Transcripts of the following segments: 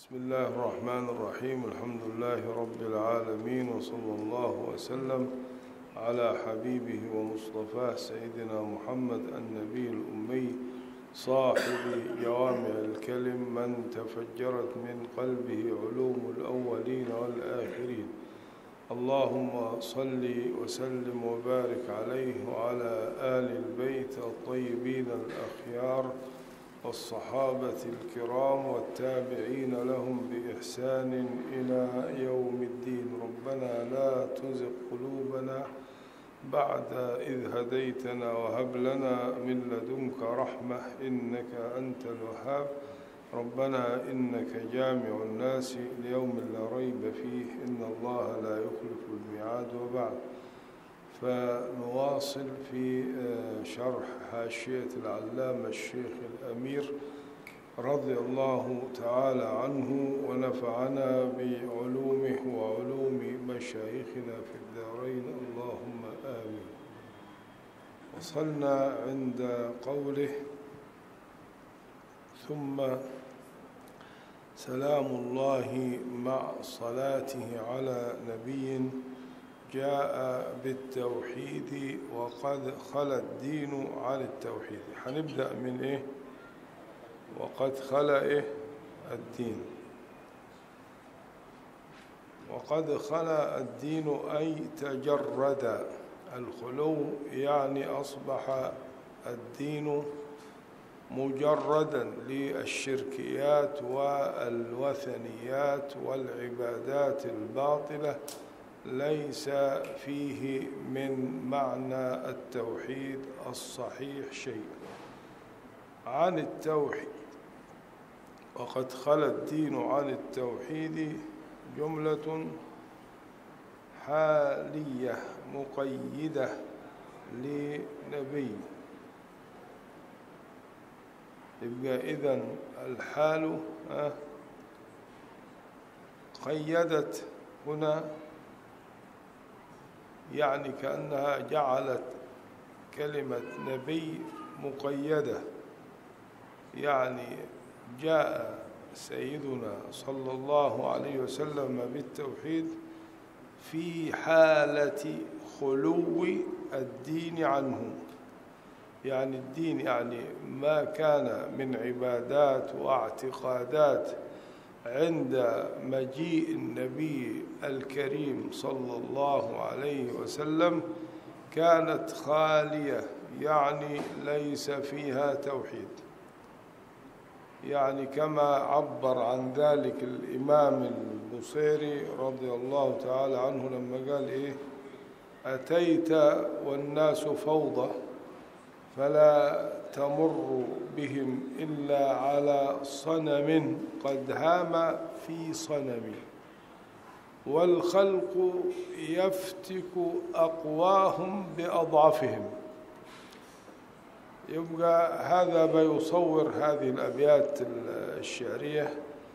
بسم الله الرحمن الرحيم الحمد لله رب العالمين وصلى الله وسلم على حبيبه ومصطفاه سيدنا محمد النبي الأمي صاحب جوامع الكلم من تفجرت من قلبه علوم الأولين والآخرين اللهم صل وسلم وبارك عليه وعلى آل البيت الطيبين الأخيار والصحابة الكرام والتابعين لهم بإحسان إلى يوم الدين ربنا لا تزغ قلوبنا بعد إذ هديتنا وهب لنا من لدنك رحمة إنك أنت الوهاب ربنا إنك جامع الناس ليوم لا ريب فيه إن الله لا يخلف الميعاد وبعد فنواصل في شرح حاشية العلامة الشيخ الأمير رضي الله تعالى عنه ونفعنا بعلومه وعلوم مشايخنا في الدارين اللهم آمين وصلنا عند قوله ثم سلام الله مع صلاته على نبي جاء بالتوحيد وقد خلى الدين عن التوحيد هنبدأ من إيه وقد خلى إيه الدين وقد خلى الدين أي تجرد الخلو يعني أصبح الدين مجردا للشركيات والوثنيات والعبادات الباطله ليس فيه من معنى التوحيد الصحيح شيء عن التوحيد وقد خلى الدين عن التوحيد جملة حالية مقيدة لنبي يبقى إذن الحال قيدت هنا يعني كأنها جعلت كلمة نبي مقيدة يعني جاء سيدنا صلى الله عليه وسلم بالتوحيد في حالة خلو الدين عنه يعني الدين يعني ما كان من عبادات واعتقادات عند مجيء النبي الكريم صلى الله عليه وسلم كانت خالية يعني ليس فيها توحيد يعني كما عبر عن ذلك الإمام البصيري رضي الله تعالى عنه لما قال إيه أتيت والناس فوضى فلا تمر بهم إلا على صنم قد هام في صنم والخلق يفتك أقواهم بأضعفهم يبقى هذا ما يصور هذه الأبيات الشعرية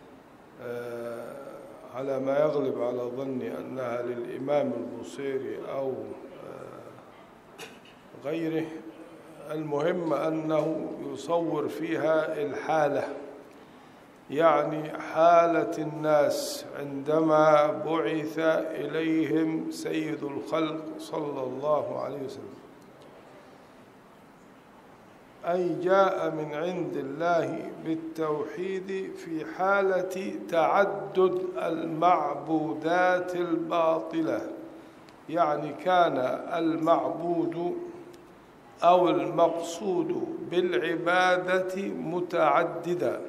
على ما يغلب على ظني أنها للإمام البصيري أو غيره المهم أنه يصور فيها الحالة يعني حالة الناس عندما بعث إليهم سيد الخلق صلى الله عليه وسلم أي جاء من عند الله بالتوحيد في حالة تعدد المعبودات الباطلة يعني كان المعبود أو المقصود بالعبادة متعددا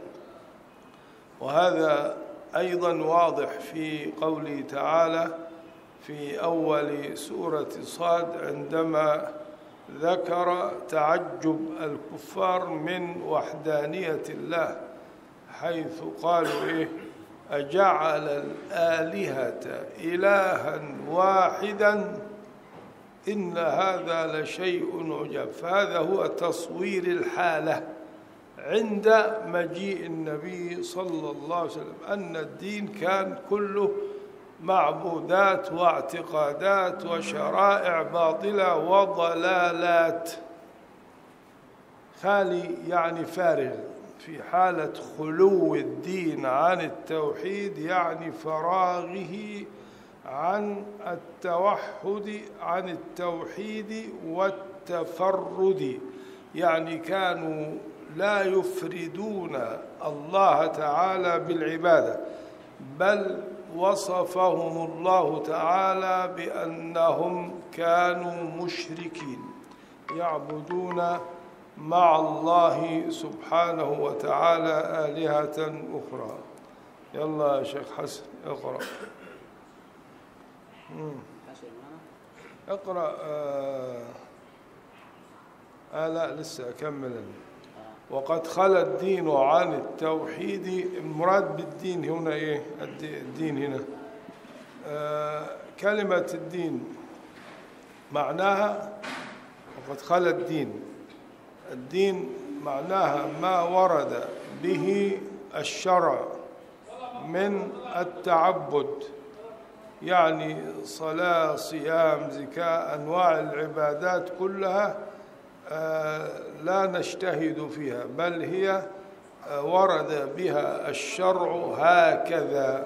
وهذا أيضا واضح في قوله تعالى في أول سورة صاد عندما ذكر تعجب الكفار من وحدانية الله حيث قالوا إيه أجعل الآلهة إلها واحدا إن هذا لشيء عجب فهذا هو تصوير الحالة عند مجيء النبي صلى الله عليه وسلم أن الدين كان كله معبودات واعتقادات وشرائع باطلة وضلالات خالي يعني فارغ في حالة خلو الدين عن التوحيد يعني فراغه عن التوحد عن التوحيد والتفرد يعني كانوا لا يفردون الله تعالى بالعبادة بل وصفهم الله تعالى بأنهم كانوا مشركين يعبدون مع الله سبحانه وتعالى آلهة أخرى يلا يا شيخ حسن اقرأ مم. اقرأ آه, آه لا لسه أكمل أنا. وقد خلى الدين عن التوحيد المراد بالدين هنا ايه الد- الدين هنا آه كلمة الدين معناها وقد خلى الدين الدين معناها ما ورد به الشرع من التعبد يعني صلاة صيام زكاة أنواع العبادات كلها آه، لا نجتهد فيها بل هي آه، ورد بها الشرع هكذا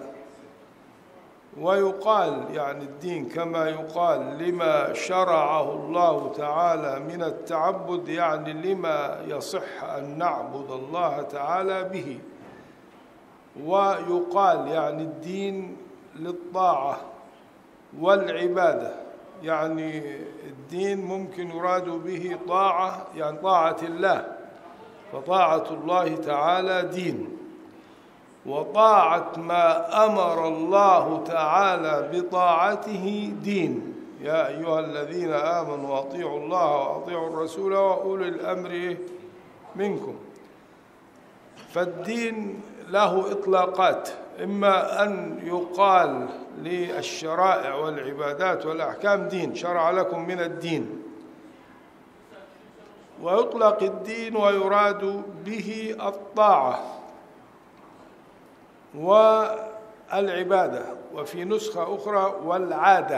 ويقال يعني الدين كما يقال لما شرعه الله تعالى من التعبد يعني لما يصح أن نعبد الله تعالى به ويقال يعني الدين للطاعة والعبادة يعني الدين ممكن يراد به طاعة يعني طاعة الله فطاعة الله تعالى دين وطاعة ما أمر الله تعالى بطاعته دين يا أيها الذين آمنوا أطيعوا الله وأطيعوا الرسول وأولي الأمر منكم فالدين له إطلاقات إما أن يقال للشرائع والعبادات والأحكام دين شرع لكم من الدين ويطلق الدين ويراد به الطاعة والعبادة وفي نسخة أخرى والعادة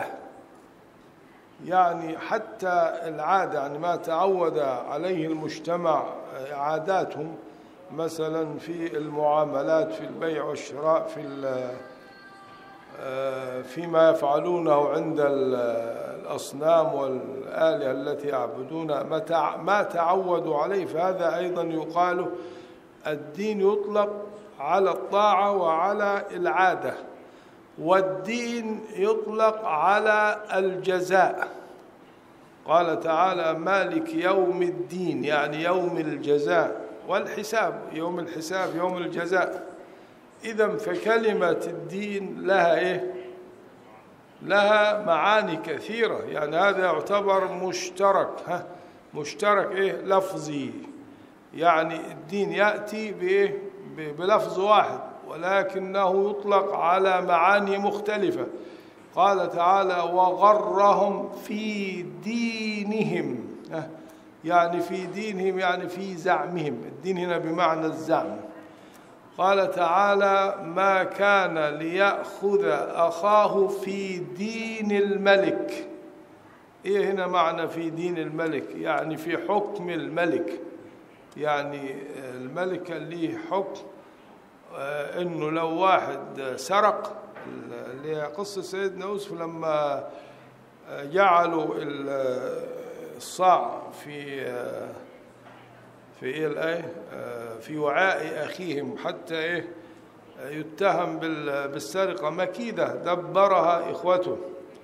يعني حتى العادة يعني ما تعود عليه المجتمع عاداتهم مثلا في المعاملات في البيع والشراء في ال- آه، فيما يفعلونه عند ال- الأصنام والآلهة التي يعبدون ما تع- ما تعودوا عليه فهذا أيضا يقال الدين يطلق على الطاعة وعلى العادة والدين يطلق على الجزاء قال تعالى مالك يوم الدين يعني يوم الجزاء والحساب يوم الحساب يوم الجزاء إذا فكلمة الدين لها إيه؟ لها معاني كثيرة يعني هذا يعتبر مشترك ها مشترك إيه لفظي يعني الدين يأتي بإيه ب- بلفظ واحد ولكنه يطلق على معاني مختلفة قال تعالى وغرهم في دينهم ها، يعني في دينهم يعني في زعمهم الدين هنا بمعنى الزعم قال تعالى ما كان ليأخذ أخاه في دين الملك إيه هنا معنى في دين الملك يعني في حكم الملك يعني الملك كان ليه حكم آه، انه لو واحد سرق اللي هي قصه سيدنا يوسف لما آه، جعلوا ال- الصاع في آه، في ايه الايه آه، في وعاء اخيهم حتى ايه آه، يتهم بال- بالسرقه مكيده دبرها اخوته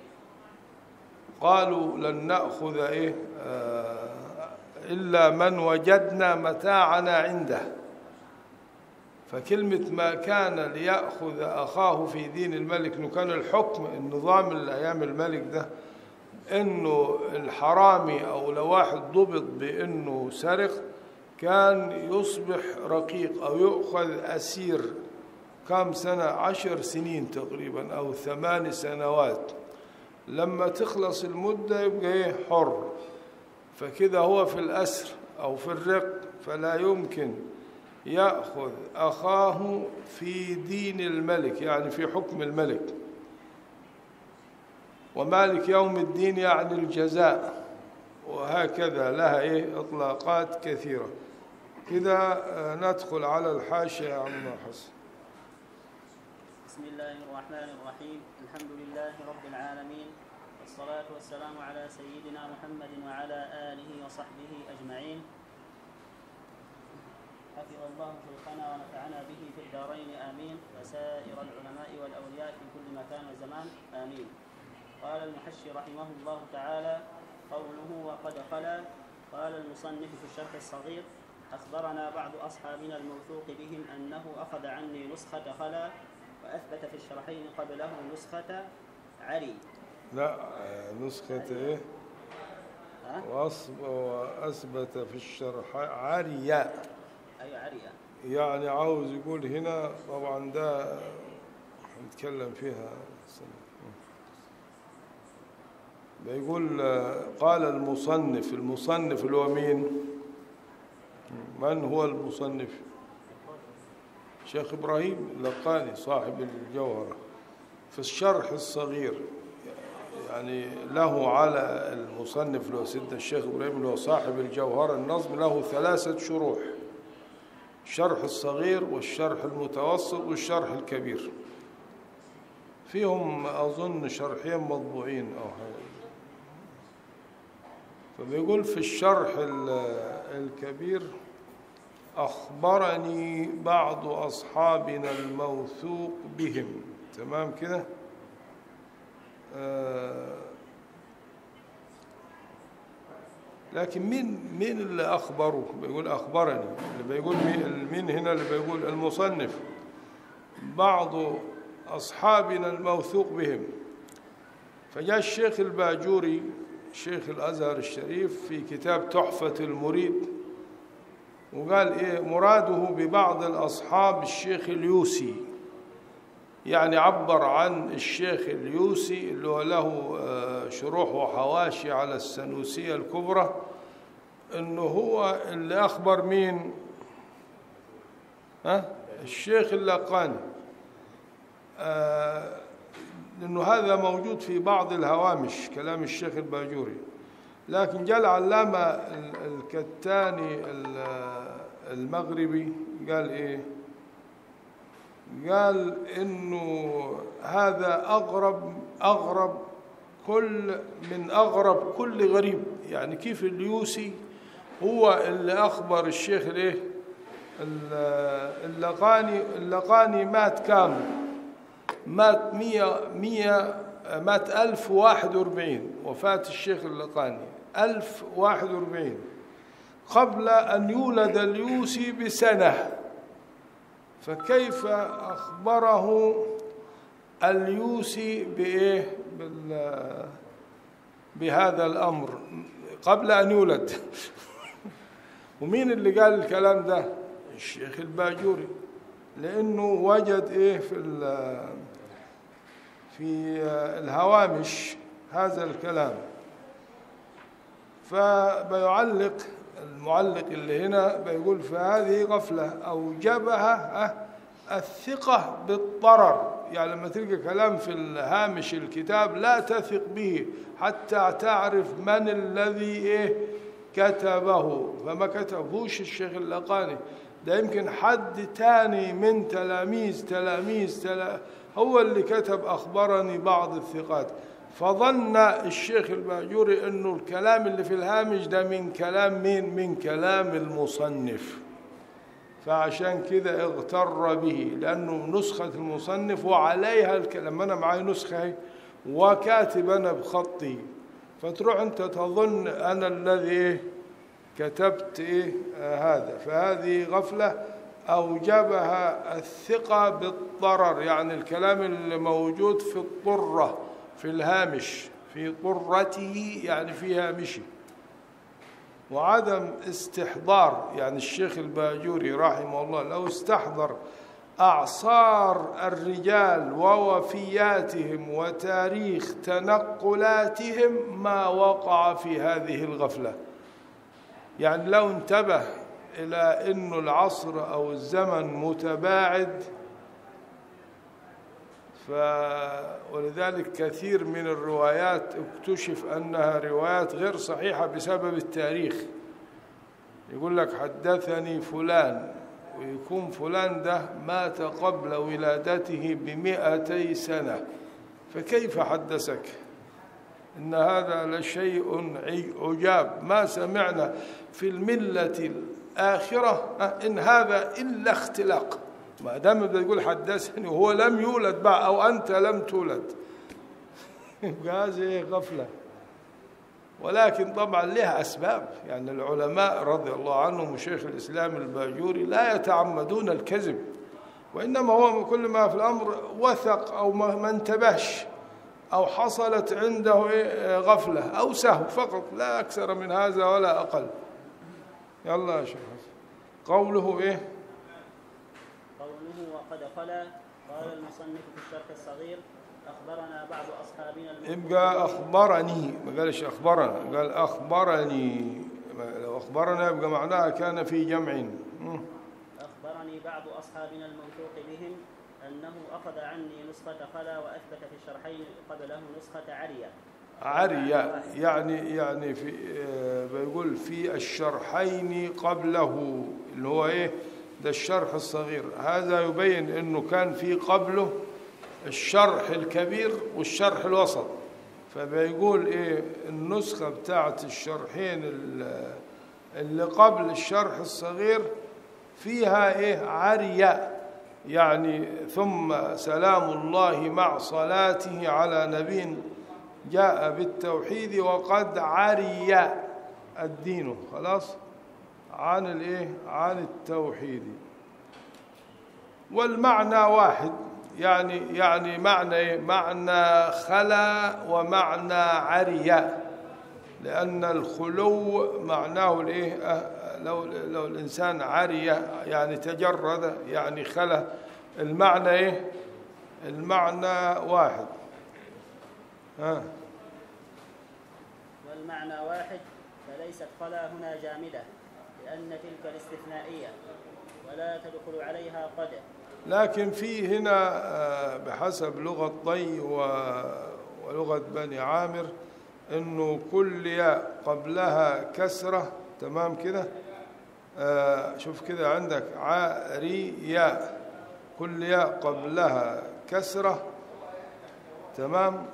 قالوا لن ناخذ ايه آه، الا من وجدنا متاعنا عنده فكلمة ما كان ليأخذ أخاه في دين الملك إنه كان الحكم النظام الأيام الملك ده إنه الحرامي أو لو واحد ضبط بإنه سرق كان يصبح رقيق أو يؤخذ أسير كم سنة عشر سنين تقريبا أو ثمان سنوات لما تخلص المدة يبقى إيه حر فكده هو في الأسر أو في الرق فلا يمكن يأخذ أخاه في دين الملك يعني في حكم الملك ومالك يوم الدين يعني الجزاء وهكذا لها إيه إطلاقات كثيرة كده آه، ندخل على الحاشية يا عم حسن بسم الله الرحمن الرحيم الحمد لله رب العالمين والصلاة والسلام على سيدنا محمد وعلى آله وصحبه أجمعين حفظ الله شيخنا ونفعنا به في الدارين آمين وسائر العلماء والأولياء في كل مكان وزمان آمين قال المحشي رحمه الله تعالى قوله وقد خلا قال المصنف في الشرح الصغير أخبرنا بعض أصحابنا الموثوق بهم أنه أخذ عني نسخة خلا وأثبت في الشرحين قبله نسخة علي لا آه، نسخة ايه ها؟ وأصب وأثبت في الشرح عرياء أي عريا يعني عاوز يقول هنا طبعا ده هنتكلم فيها بيقول آه، قال المصنف المصنف اللي هو مين من هو المصنف شيخ إبراهيم اللقاني صاحب الجوهرة في الشرح الصغير يعني له على المصنف اللي هو سيدنا الشيخ إبراهيم اللي هو صاحب الجوهرة النظم له ثلاثة شروح الشرح الصغير والشرح المتوسط والشرح الكبير فيهم أظن شرحين مطبوعين أو حاجة فبيقول في الشرح ال- الكبير أخبرني بعض أصحابنا الموثوق بهم تمام كده آه لكن مين مين اللي أخبره بيقول أخبرني اللي بيقول مين مين هنا اللي بيقول المصنف بعض أصحابنا الموثوق بهم فجاء الشيخ الباجوري شيخ الأزهر الشريف في كتاب تحفة المريد وقال إيه مراده ببعض الأصحاب الشيخ اليوسي يعني عبر عن الشيخ اليوسي اللي هو له آه، شروح وحواشي على السنوسية الكبرى انه هو اللي اخبر مين ها الشيخ اللقاني آه لانه هذا موجود في بعض الهوامش كلام الشيخ الباجوري لكن جاء العلامة ال- الكتاني ال- المغربي قال ايه قال انه هذا اغرب اغرب كل من اغرب كل غريب يعني كيف اليوسي هو اللي اخبر الشيخ الايه ال- اللقاني اللقاني مات كام مات مية مية مات ألف واحد واربعين وفاة الشيخ اللقاني ألف واحد واربعين قبل أن يولد اليوسي بسنة فكيف أخبره اليوسي بإيه بال بهذا الأمر قبل أن يولد ومين اللي قال الكلام ده الشيخ الباجوري لأنه وجد إيه في ال- في الهوامش هذا الكلام فبيعلق المعلق اللي هنا بيقول فهذه غفلة أوجبها أه، الثقة بالضرر يعني لما تلقى كلام في الهامش الكتاب لا تثق به حتى تعرف من الذي إيه كتبه فما كتبوش الشيخ اللقاني ده يمكن حد تاني من تلاميذ تلاميذ تلا هو اللي كتب أخبرني بعض الثقات فظن الشيخ الباجوري أنه الكلام اللي في الهامش ده من كلام مين من كلام المصنف فعشان كده اغتر به لأنه نسخة المصنف وعليها الكلام أنا معي نسخة هي وكاتب أنا بخطي فتروح أنت تظن أنا الذي إيه كتبت إيه آه هذا فهذه غفلة أوجبها الثقة بالضرر يعني الكلام اللي موجود في الطرة في الهامش في طرته يعني في هامشه وعدم استحضار يعني الشيخ الباجوري رحمه الله لو استحضر أعصار الرجال ووفياتهم وتاريخ تنقلاتهم ما وقع في هذه الغفلة يعني لو انتبه إلى أن العصر أو الزمن متباعد ف ولذلك كثير من الروايات اكتشف أنها روايات غير صحيحة بسبب التاريخ يقول لك حدثني فلان ويكون فلان ده مات قبل ولادته بمئتي سنة فكيف حدثك إن هذا لشيء عجاب ما سمعنا في الملة الآخرة إن هذا إلا اختلاق ما دام بيقول حدثني وهو لم يولد بعد أو أنت لم تولد يبقى هذه غفلة ولكن طبعا لها أسباب يعني العلماء رضي الله عنهم وشيخ الإسلام الباجوري لا يتعمدون الكذب وإنما هو كل ما في الأمر وثق أو ما انتبهش أو حصلت عنده غفلة أو سهو فقط لا أكثر من هذا ولا أقل يلا يا شيخ قوله إيه قوله وقد خلا قال المصنف في الشرح الصغير أخبرنا بعض أصحابنا يبقى أخبرني ما قالش أخبرنا قال أخبرني لو أخبرنا يبقى معناها كان في جمع أخبرني بعض أصحابنا الموثوق بهم أنه أخذ عني نسخة خلا وأثبت في الشرحين قبله نسخة عرية عرية يعني يعني في بيقول في الشرحين قبله اللي هو ايه ده الشرح الصغير هذا يبين انه كان في قبله الشرح الكبير والشرح الوسط فبيقول ايه النسخة بتاعت الشرحين اللي قبل الشرح الصغير فيها ايه عرية يعني ثم سلام الله مع صلاته على نبي جاء بالتوحيد وقد عري الدين خلاص عن الايه عن التوحيد والمعنى واحد يعني يعني معنى إيه؟ معنى خلا ومعنى عري لأن الخلو معناه الايه لو لو الإنسان عري يعني تجرد يعني خلا المعنى ايه المعنى واحد ها والمعنى واحد فليست خلا هنا جامدة لأن تلك الاستثنائية ولا تدخل عليها قد لكن في هنا بحسب لغة ضي ولغة بني عامر انه كل ياء قبلها كسرة تمام كده شوف كده عندك عاري ياء كل ياء قبلها كسرة تمام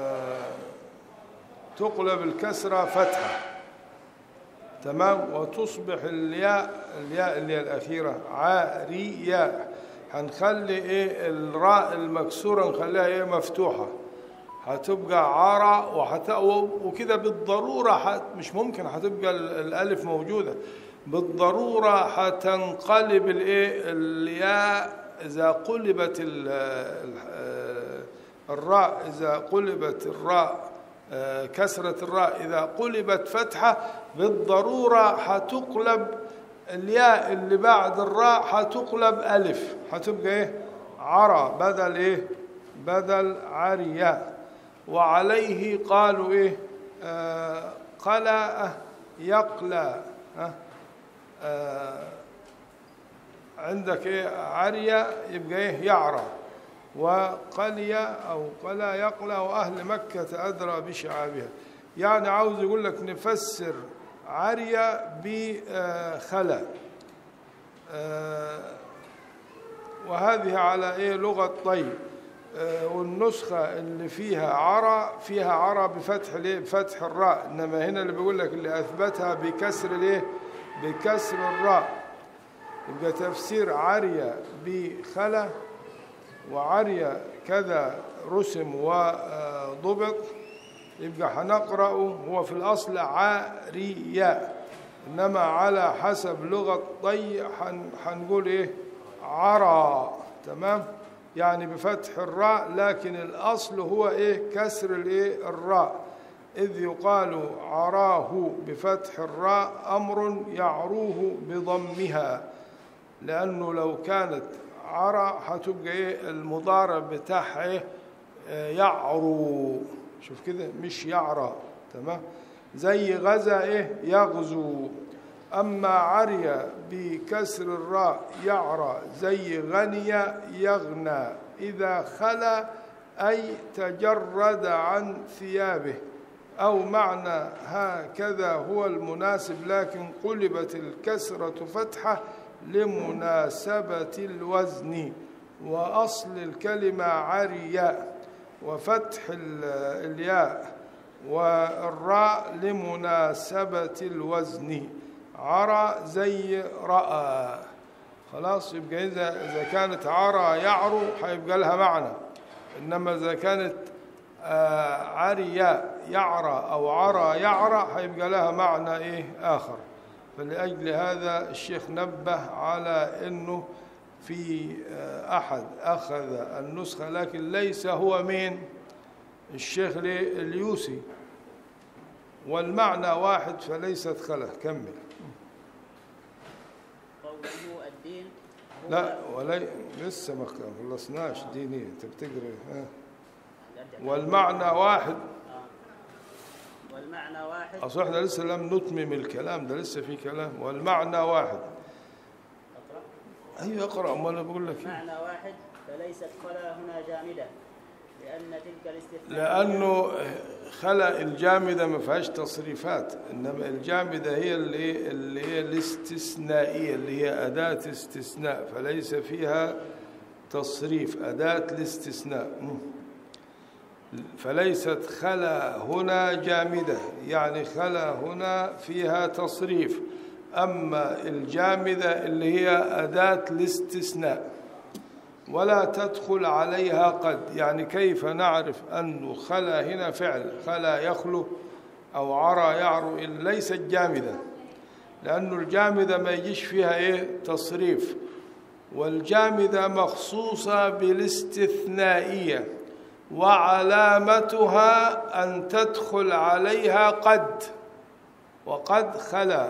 تقلب الكسرة فتحة تمام وتصبح الياء الياء اللي هي الأخيرة عارية هنخلي ايه الراء المكسورة نخليها ايه مفتوحة هتبقى عرى وحت... وكده بالضرورة حت... مش ممكن هتبقى الألف موجودة بالضرورة هتنقلب الايه الياء إذا قلبت ال... الراء إذا قلبت الراء كسرة الراء إذا قلبت فتحة بالضرورة هتقلب الياء اللي بعد الراء هتقلب ألف هتبقى إيه عرى بدل إيه بدل عرياء وعليه قالوا إيه آه قلى يقلى آه عندك إيه عريا يبقى إيه يعرى وقلي أو قلى يقلى وأهل مكة أدرى بشعابها يعني عاوز يقول لك نفسر عريا بخلا وهذه على ايه لغه طيب والنسخه اللي فيها عرى فيها عرى بفتح ليه بفتح الراء انما هنا اللي بيقول لك اللي اثبتها بكسر ليه بكسر الراء يبقى تفسير عريا بخلا وعريا كذا رسم وضبط يبقى هنقرأ هو في الأصل عارية إنما على حسب لغة طي هنقول إيه عرى تمام يعني بفتح الراء لكن الأصل هو إيه كسر الإيه الراء إذ يقال عراه بفتح الراء أمر يعروه بضمها لأنه لو كانت عرى هتبقى إيه المضارع بتاعها إيه يعرو شوف كده مش يعرى تمام زي غزا ايه يغزو اما عري بكسر الراء يعرى زي غني يغنى اذا خلا اي تجرد عن ثيابه أو معنى هكذا هو المناسب لكن قلبت الكسرة فتحة لمناسبة الوزن وأصل الكلمة عرياء وفتح ال- الياء والراء لمناسبة الوزن عرى زي رأى خلاص يبقى إذا إذا كانت عرى يعرو هيبقى لها معنى إنما إذا كانت آه، عرياء يعرى أو عرى يعرى هيبقى لها معنى إيه آخر فلأجل هذا الشيخ نبه على أنه في آه، أحد أخذ النسخة لكن ليس هو مين الشيخ ليه؟ اليوسي والمعنى واحد فليست خله كمل قوله الدين هو لا ولي لسه ما خلصناش دينية انت بتقرا ها أرجع. والمعنى واحد آه. والمعنى واحد اصل احنا لسه لم نتمم الكلام ده لسه في كلام والمعنى واحد أقرأ ايوه اقرا ما انا بقول لك إيه. معنى واحد فليست خلا هنا جامدة لأن تلك الاستثناء لانه خلق الجامده ما فيهاش تصريفات انما الجامده هي اللي اللي هي الاستثنائيه اللي هي اداه استثناء فليس فيها تصريف اداه الاستثناء مم. فليست خلا هنا جامده يعني خلا هنا فيها تصريف اما الجامده اللي هي اداه الاستثناء ولا تدخل عليها قد يعني كيف نعرف أنه خلا هنا فعل خلا يخلو أو عرى يعرو إلا ليست جامدة لأنه الجامدة ما يجيش فيها إيه تصريف والجامدة مخصوصة بالاستثنائية وعلامتها أن تدخل عليها قد وقد خلا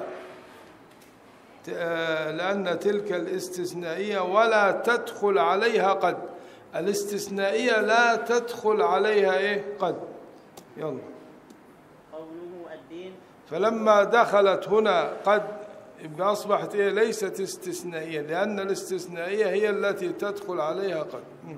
لأن تلك الاستثنائية ولا تدخل عليها قد الاستثنائية لا تدخل عليها إيه قد يلا قوله الدين فلما دخلت هنا قد يبقى أصبحت إيه ليست استثنائية لأن الاستثنائية هي التي تدخل عليها قد مم.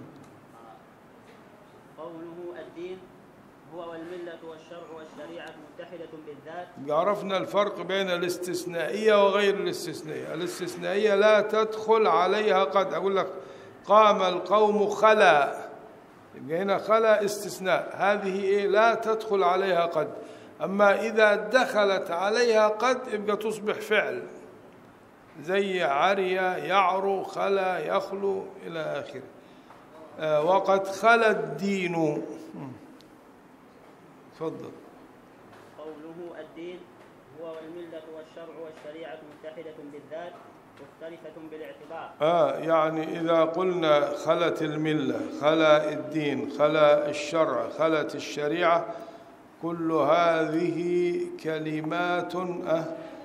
قوله الدين هو والملة والشرع والشريعة متحدة بالذات يبقى عرفنا الفرق بين الاستثنائية وغير الاستثنائية الاستثنائية لا تدخل عليها قد أقول لك قام القوم خلا يبقى هنا خلا استثناء هذه إيه لا تدخل عليها قد أما إذا دخلت عليها قد يبقى تصبح فعل زي عري يعرو خلا يخلو إلى آخره آه، وقد خلا الدين مم. تفضل قوله الدين هو والملة والشرع والشريعة متحدة بالذات مختلفة بالاعتبار آه يعني إذا قلنا خلت الملة خلا الدين خلا الشرع خلت الشريعة كل هذه كلمات آه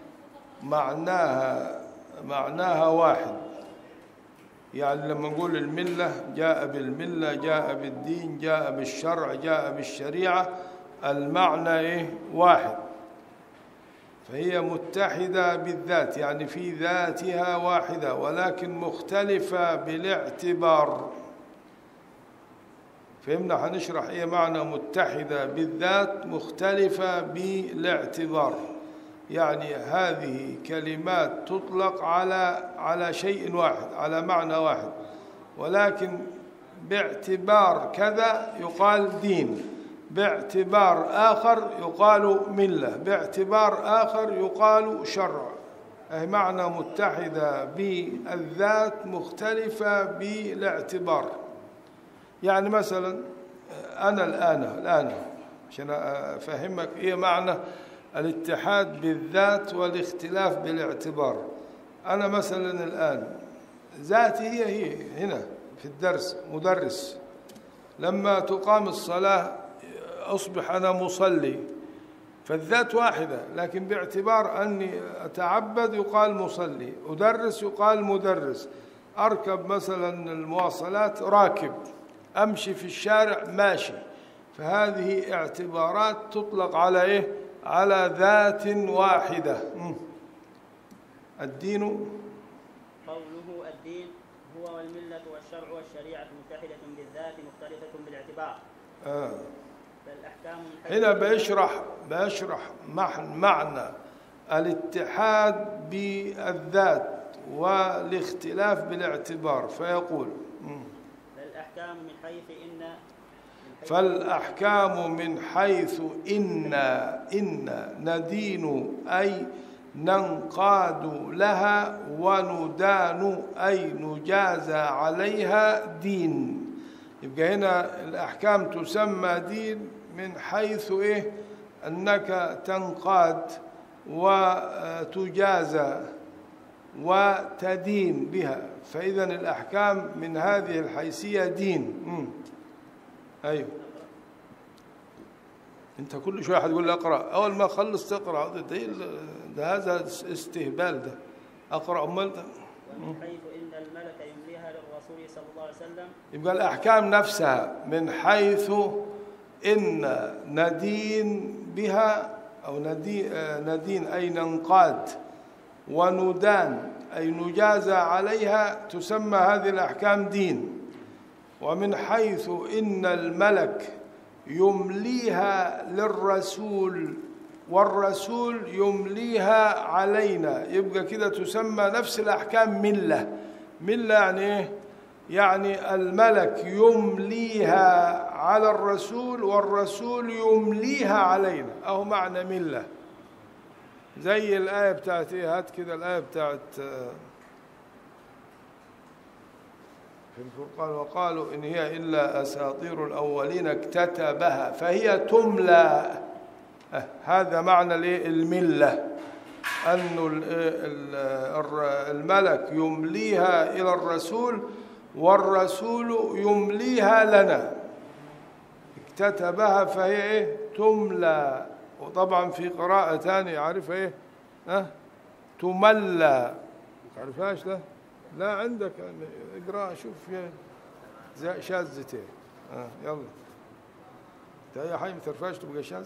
معناها معناها واحد يعني لما نقول الملة جاء بالملة جاء بالدين جاء بالشرع جاء بالشريعة المعنى إيه واحد فهي متحدة بالذات يعني في ذاتها واحدة ولكن مختلفة بالاعتبار فهمنا هنشرح ايه معنى متحدة بالذات مختلفة بالاعتبار يعني هذه كلمات تطلق على على شيء واحد على معنى واحد ولكن باعتبار كذا يقال دين باعتبار آخر يقال ملة باعتبار آخر يقال شرع أي معنى متحدة بالذات مختلفة بالاعتبار يعني مثلا أنا الآن الآن عشان أفهمك إيه معنى الاتحاد بالذات والاختلاف بالاعتبار أنا مثلا الآن ذاتي هي هي هنا في الدرس مدرس لما تقام الصلاة أصبح أنا مصلي فالذات واحدة لكن باعتبار أني أتعبد يقال مصلي أدرس يقال مدرس أركب مثلا المواصلات راكب أمشي في الشارع ماشي فهذه اعتبارات تطلق على إيه؟ على ذات واحدة مم. الدين قوله الدين هو والملة والشرع والشريعة متحدة بالذات مختلفة بالاعتبار آه فالأحكام من حيث هنا بيشرح بيشرح مح- معنى الاتحاد بالذات والاختلاف بالاعتبار فيقول مم. فالأحكام من حيث إن من حيث فالأحكام من حيث إنا إنا ندين أي ننقاد لها وندان أي نجازى عليها دين يبقى هنا الأحكام تسمى دين من حيث إيه أنك تنقاد وتجازى وتدين بها فإذا الأحكام من هذه الحيثية دين مم. ايوه انت كل شويه هتقول لي اقرا اول ما اخلص تقرا ده, ده, ده هذا استهبال ده اقرا امال ده ومن حيث إن الملك يمليها للرسول صلى الله عليه وسلم يبقى الاحكام نفسها من حيث ان ندين بها او ندين, ندين اي ننقاد وندان اي نجازى عليها تسمى هذه الاحكام دين ومن حيث ان الملك يمليها للرسول والرسول يمليها علينا يبقى كده تسمى نفس الاحكام مله مله يعني ايه يعني الملك يمليها على الرسول والرسول يمليها علينا اهو معنى مله زي الايه بتاعت ايه هات كده الايه بتاعت آه، في الفرقان وقالوا إن هي إلا أساطير الأولين اكتتبها فهي تملى آه، هذا معنى الإيه؟ الملة أن ال- ال- الر- الملك يمليها إلى الرسول والرسول يمليها لنا اكتتبها فهي إيه؟ تملى وطبعا في قراءة ثانية عارفة إيه؟ ها؟ تملى تعرفهاش ده؟ لا عندك اقرا شوف فيها زي شاذتين آه يلا انت اي حاجه ما ترفعش تبقى شاذ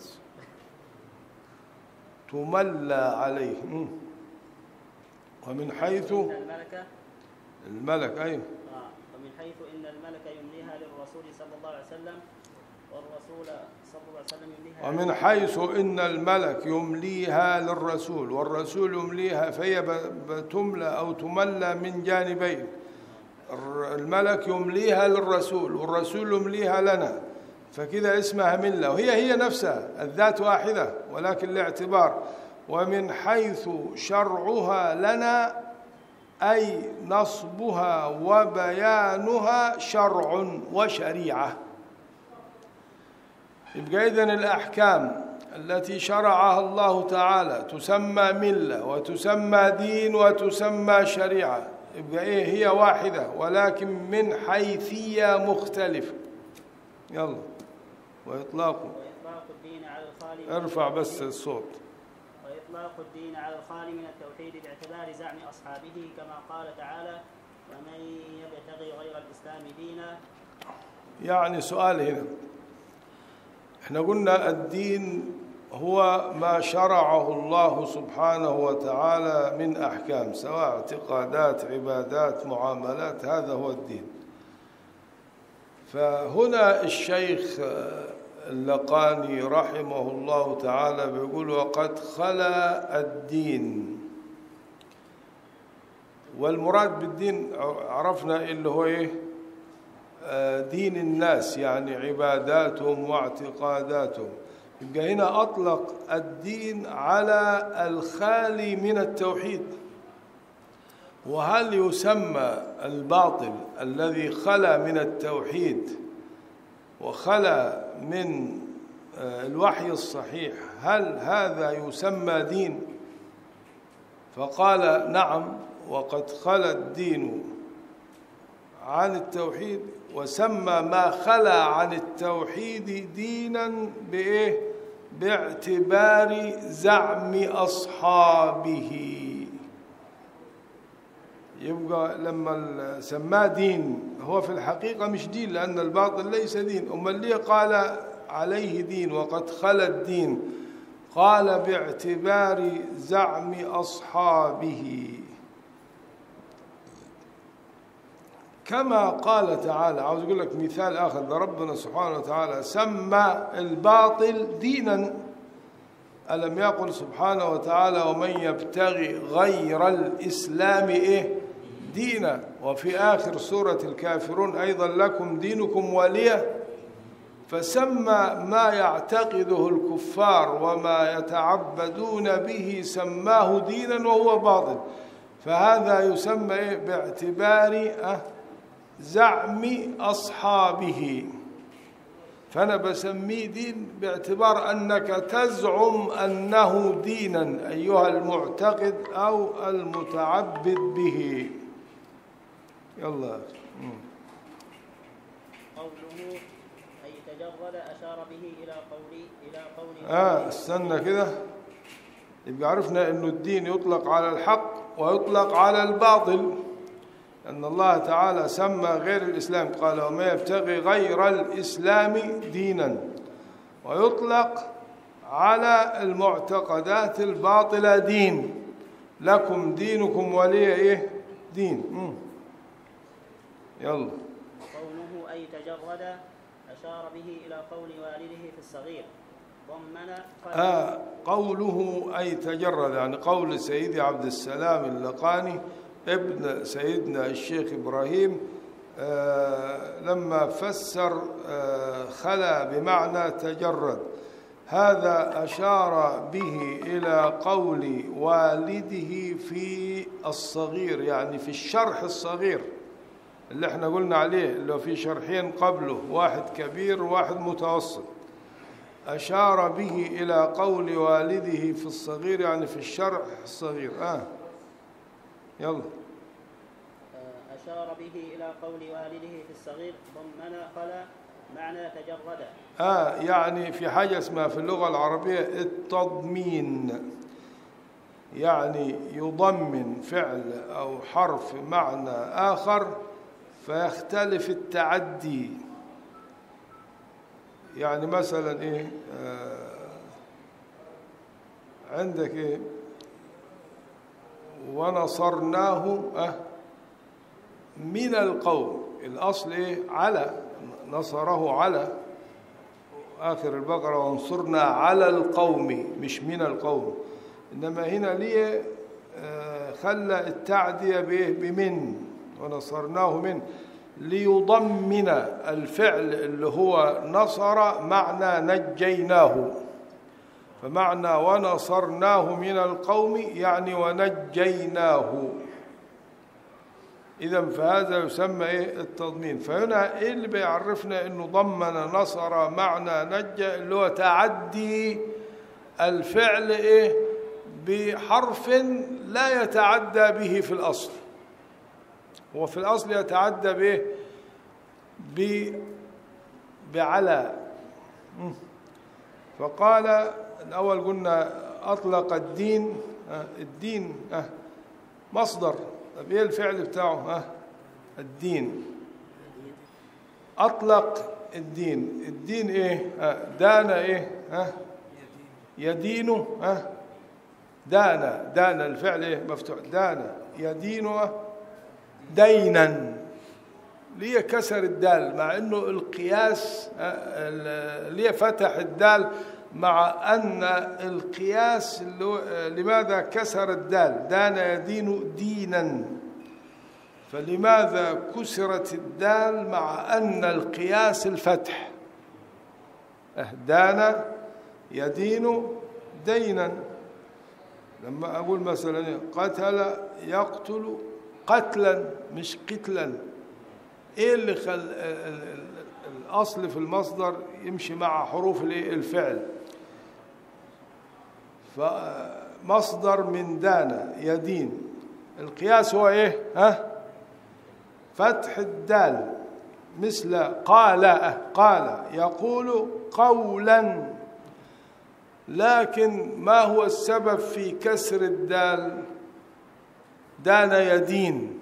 تملى عليه مم. ومن حيث إن الملك الملك ايوه آه ومن حيث إن الملك يمليها للرسول صلى الله عليه وسلم والرسول صلى الله عليه وسلم يمليها ومن حيث ان الملك يمليها للرسول والرسول يمليها فهي ب- بتملى او تملى من جانبين الر- الملك يمليها للرسول والرسول يمليها لنا فكده اسمها مله وهي هي نفسها الذات واحده ولكن الاعتبار ومن حيث شرعها لنا اي نصبها وبيانها شرع وشريعه يبقى إذن الأحكام التي شرعها الله تعالى تسمى ملة وتسمى دين وتسمى شريعة يبقى إيه هي واحدة ولكن من حيثية مختلفة يلا وإطلاق وإطلاق الدين على الخالي من ارفع بس التوحيد- الصوت وإطلاق الدين على الخالي من التوحيد باعتبار زعم أصحابه كما قال تعالى ومن يبتغي غير الإسلام دينا يعني سؤال هنا احنا قلنا الدين هو ما شرعه الله سبحانه وتعالى من احكام سواء اعتقادات عبادات معاملات هذا هو الدين فهنا الشيخ اللقاني رحمه الله تعالى بيقول وقد خلا الدين والمراد بالدين عرفنا اللي هو ايه دين الناس يعني عباداتهم واعتقاداتهم يبقى هنا أطلق الدين على الخالي من التوحيد وهل يسمى الباطل الذي خلا من التوحيد وخلا من الوحي الصحيح هل هذا يسمى دين فقال نعم وقد خلا الدين عن التوحيد وسمى ما خلا عن التوحيد دينا بايه باعتبار زعم اصحابه يبقى لما سماه دين هو في الحقيقه مش دين لان الباطل ليس دين امال ليه قال عليه دين وقد خلا الدين قال باعتبار زعم اصحابه كما قال تعالى عاوز اقول لك مثال اخر ده ربنا سبحانه وتعالى سمى الباطل دينا الم يقل سبحانه وتعالى ومن يبتغي غير الاسلام ايه دينا وفي اخر سوره الكافرون ايضا لكم دينكم ولي فسمى ما يعتقده الكفار وما يتعبدون به سماه دينا وهو باطل فهذا يسمى إيه؟ باعتبار أه زعم أصحابه فأنا بسميه دين باعتبار أنك تزعم أنه دينا أيها المعتقد أو المتعبد به يلا مم. قوله أي تجرد أشار به إلى قولي إلى قول آه استنى كده يبقى عرفنا أنه الدين يطلق على الحق ويطلق على الباطل أن الله تعالى سمى غير الإسلام قال وما يبتغي غير الإسلام دينا ويطلق على المعتقدات الباطلة دين لكم دينكم ولي إيه دين مم. يلا قوله أي تجرد أشار به إلى قول والده في الصغير ضمن قلب آه قوله أي تجرد يعني قول سيدي عبد السلام اللقاني ابن سيدنا الشيخ إبراهيم آه لما فسر آه خلا بمعنى تجرد هذا أشار به إلى قول والده في الصغير يعني في الشرح الصغير اللي احنا قلنا عليه اللي هو في شرحين قبله واحد كبير وواحد متوسط أشار به إلى قول والده في الصغير يعني في الشرح الصغير آه يلا آه، أشار به إلى قول والده في الصغير ضمن قال معنى تجرد آه يعني في حاجة اسمها في اللغة العربية التضمين يعني يضمن فعل أو حرف معنى آخر فيختلف التعدي يعني مثلا إيه آه عندك إيه ونصرناه أه من القوم الأصل إيه على نصره على آخر البقرة وانصرنا على القوم مش من القوم إنما هنا ليه آه، خلى التعدية بإيه بمن ونصرناه من ليضمن الفعل اللي هو نصر معنى نجيناه فمعنى ونصرناه من القوم يعني ونجيناه إذا فهذا يسمى إيه التضمين فهنا إيه اللي بيعرفنا إنه ضمن نصر معنى نجى اللي هو تعدي الفعل إيه بحرف لا يتعدى به في الأصل هو في الأصل يتعدى به ب بعلى مم. فقال الأول قلنا أطلق الدين آه، الدين آه، مصدر طب إيه الفعل بتاعه آه، الدين أطلق الدين الدين إيه آه، دان إيه آه، يدين آه، دان دان الفعل إيه مفتوح دان يدين آه، دينا ليه كسر الدال مع انه القياس آه، ال- ليه فتح الدال مع ان القياس اللي هو- آه، لماذا كسر الدال دان يدين دينا فلماذا كسرت الدال مع ان القياس الفتح آه، دان يدين دينا لما اقول مثلا إيه؟ قتل يقتل قتلا مش قتلا ايه اللي خل ال- ال- ال- الاصل في المصدر يمشي مع حروف الايه الفعل فمصدر من دان يدين القياس هو ايه ها فتح الدال مثل قال قال يقول قولا لكن ما هو السبب في كسر الدال دان يدين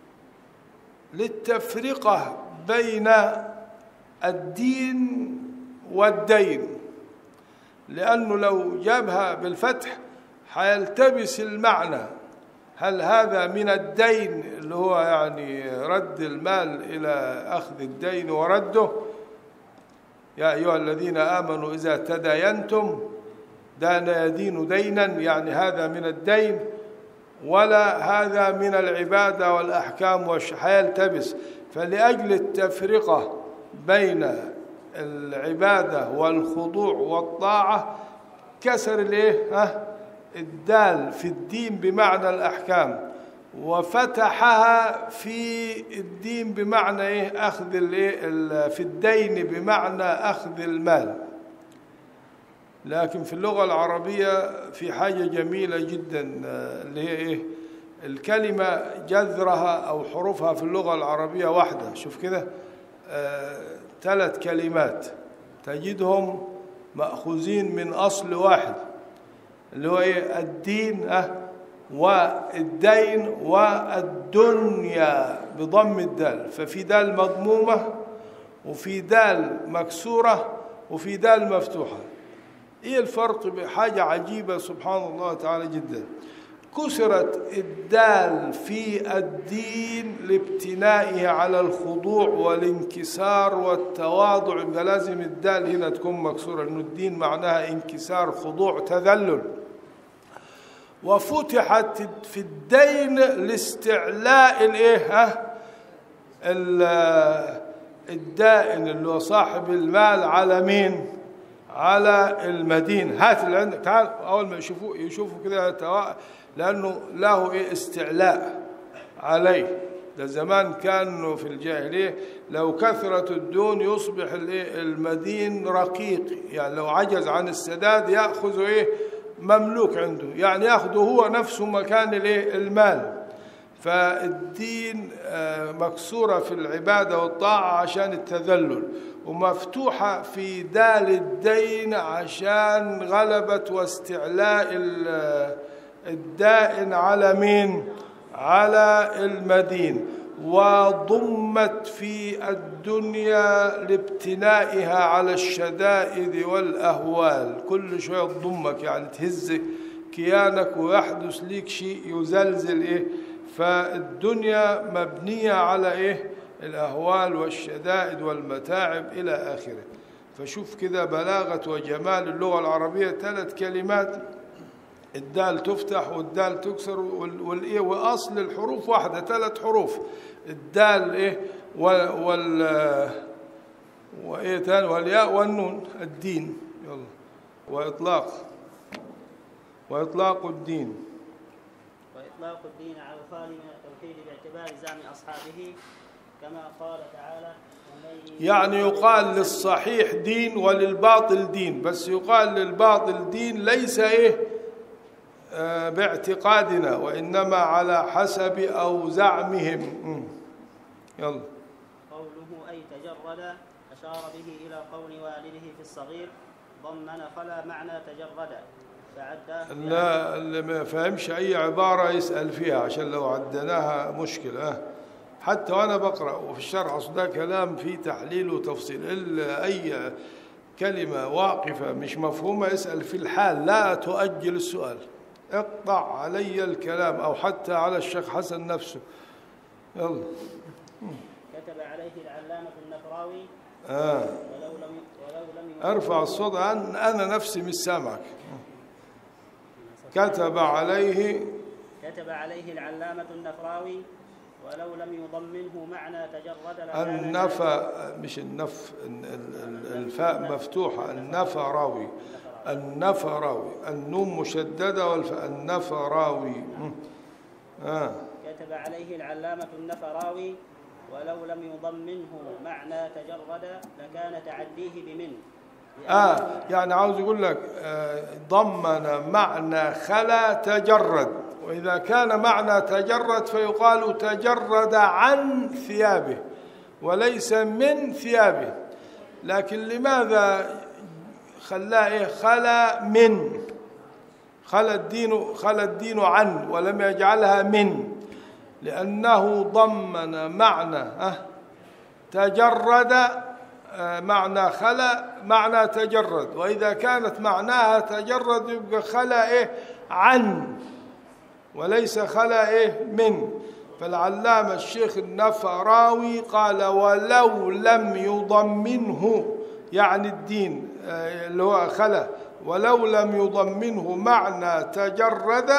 للتفرقة بين الدين والدين لأنه لو جابها بالفتح حيلتبس المعنى هل هذا من الدين اللي هو يعني رد المال إلى أخذ الدين ورده يا أيها الذين آمنوا إذا تداينتم دان يدين دينا يعني هذا من الدين ولا هذا من العبادة والأحكام والحيلتبس فلأجل التفرقة بين العبادة والخضوع والطاعة كسر الايه ها الدال في الدين بمعنى الأحكام وفتحها في الدين بمعنى ايه أخذ الايه في الدين بمعنى أخذ المال لكن في اللغة العربية في حاجة جميلة جدا اللي هي ايه الكلمة جذرها أو حروفها في اللغة العربية واحدة شوف كده آه ثلاث كلمات تجدهم مأخوذين من أصل واحد اللي هو إيه الدين أه والدين والدنيا بضم الدال ففي دال مضمومة وفي دال مكسورة وفي دال مفتوحة إيه الفرق بحاجة عجيبة سبحان الله تعالى جدا كسرت الدال في الدين لابتنائه على الخضوع والانكسار والتواضع يبقى لازم الدال هنا تكون مكسوره لانه الدين معناها انكسار خضوع تذلل وفتحت في الدين لاستعلاء الايه ها الدائن اللي هو صاحب المال على مين على المدين هات اللي عندك تعال اول ما يشوفوه يشوفوا كده لأنه له إيه استعلاء عليه ده زمان كانوا في الجاهلية لو كثرت الدون يصبح المدين رقيق يعني لو عجز عن السداد يأخذ إيه مملوك عنده يعني يأخذه هو نفسه مكان الإيه المال فالدين مكسورة في العبادة والطاعة عشان التذلل ومفتوحة في دال الدين عشان غلبة واستعلاء الدائن على مين على المدين وضمت في الدنيا لابتنائها على الشدائد والأهوال كل شوية تضمك يعني تهز كيانك ويحدث ليك شيء يزلزل إيه فالدنيا مبنية على إيه الأهوال والشدائد والمتاعب إلى آخره فشوف كده بلاغة وجمال اللغة العربية ثلاث كلمات الدال تفتح والدال تكسر والايه واصل الحروف واحده ثلاث حروف الدال ايه وال وايه ثاني والياء والنون الدين يلا واطلاق واطلاق الدين وإطلاق الدين على الخالي من التوحيد باعتبار زعم أصحابه كما قال تعالى ومن يعني يقال للصحيح دين وللباطل دين بس يقال للباطل دين ليس ايه آه، باعتقادنا وانما على حسب او زعمهم مم. يلا قوله أي تجرد أشار به إلى قول والده في الصغير ضمن خلا معنى تجرد فعداه لا اللي ما فهمش اي عباره يسال فيها عشان لو عدناها مشكله آه. حتى وانا بقرا وفي الشرح أصل ده كلام فيه تحليل وتفصيل الا اي كلمه واقفه مش مفهومه اسال في الحال لا تؤجل السؤال اقطع علي الكلام او حتى على الشيخ حسن نفسه يلا كتب عليه العلامة النفراوي آه. ولو لم ولو لم يوافق- ارفع الصوت عن انا نفسي مش سامعك كتب عليه كتب عليه العلامة النفراوي ولو لم يضمنه معنى تجرد لكان النفى مش النف ال- ال- الفاء مفتوحة النفراوي النفراوي النون مشددة والفاء النفراوي مم. آه. كتب عليه العلامة النفراوي ولو لم يضمنه معنى تجرد لكان تعديه بمن آه يعني عاوز يقول لك آه ضمن معنى خلا تجرد وإذا كان معنى تجرد فيقال تجرد عن ثيابه وليس من ثيابه لكن لماذا خلاه إيه خلا من خلا الدين خلا الدين عن ولم يجعلها من لأنه ضمن معنى أه تجرد آه، معنى خلا معنى تجرد وإذا كانت معناها تجرد يبقى خلا إيه عن وليس خلا إيه من فالعلامة الشيخ النفراوي قال ولو لم يضمنه يعني الدين آه، اللي هو خلا ولو لم يضمنه معنى تجرد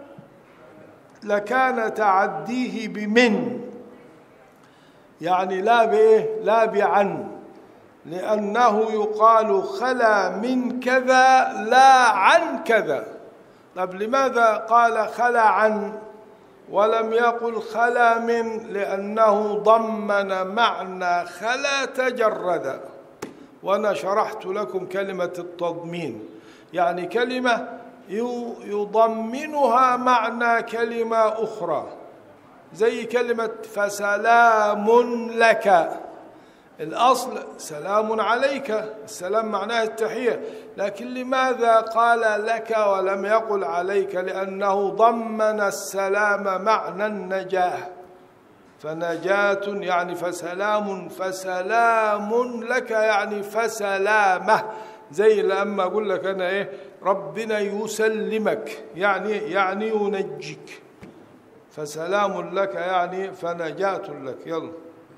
لكان تعديه بمن يعني لا بإيه لا بعن لأنه يقال خلا من كذا لا عن كذا طب لماذا قال خلا عن ولم يقل خلا من لأنه ضمن معنى خلا تجرد وأنا شرحت لكم كلمة التضمين يعني كلمة يو- يضمنها معنى كلمة أخرى زي كلمة فسلام لك الأصل سلام عليك السلام معناه التحية لكن لماذا قال لك ولم يقل عليك لأنه ضمن السلام معنى النجاة فنجاة يعني فسلام فسلام لك يعني فسلامة زي لما أقول لك أنا إيه ربنا يسلمك يعني يعني ينجيك فسلام لك يعني فنجاة لك يلا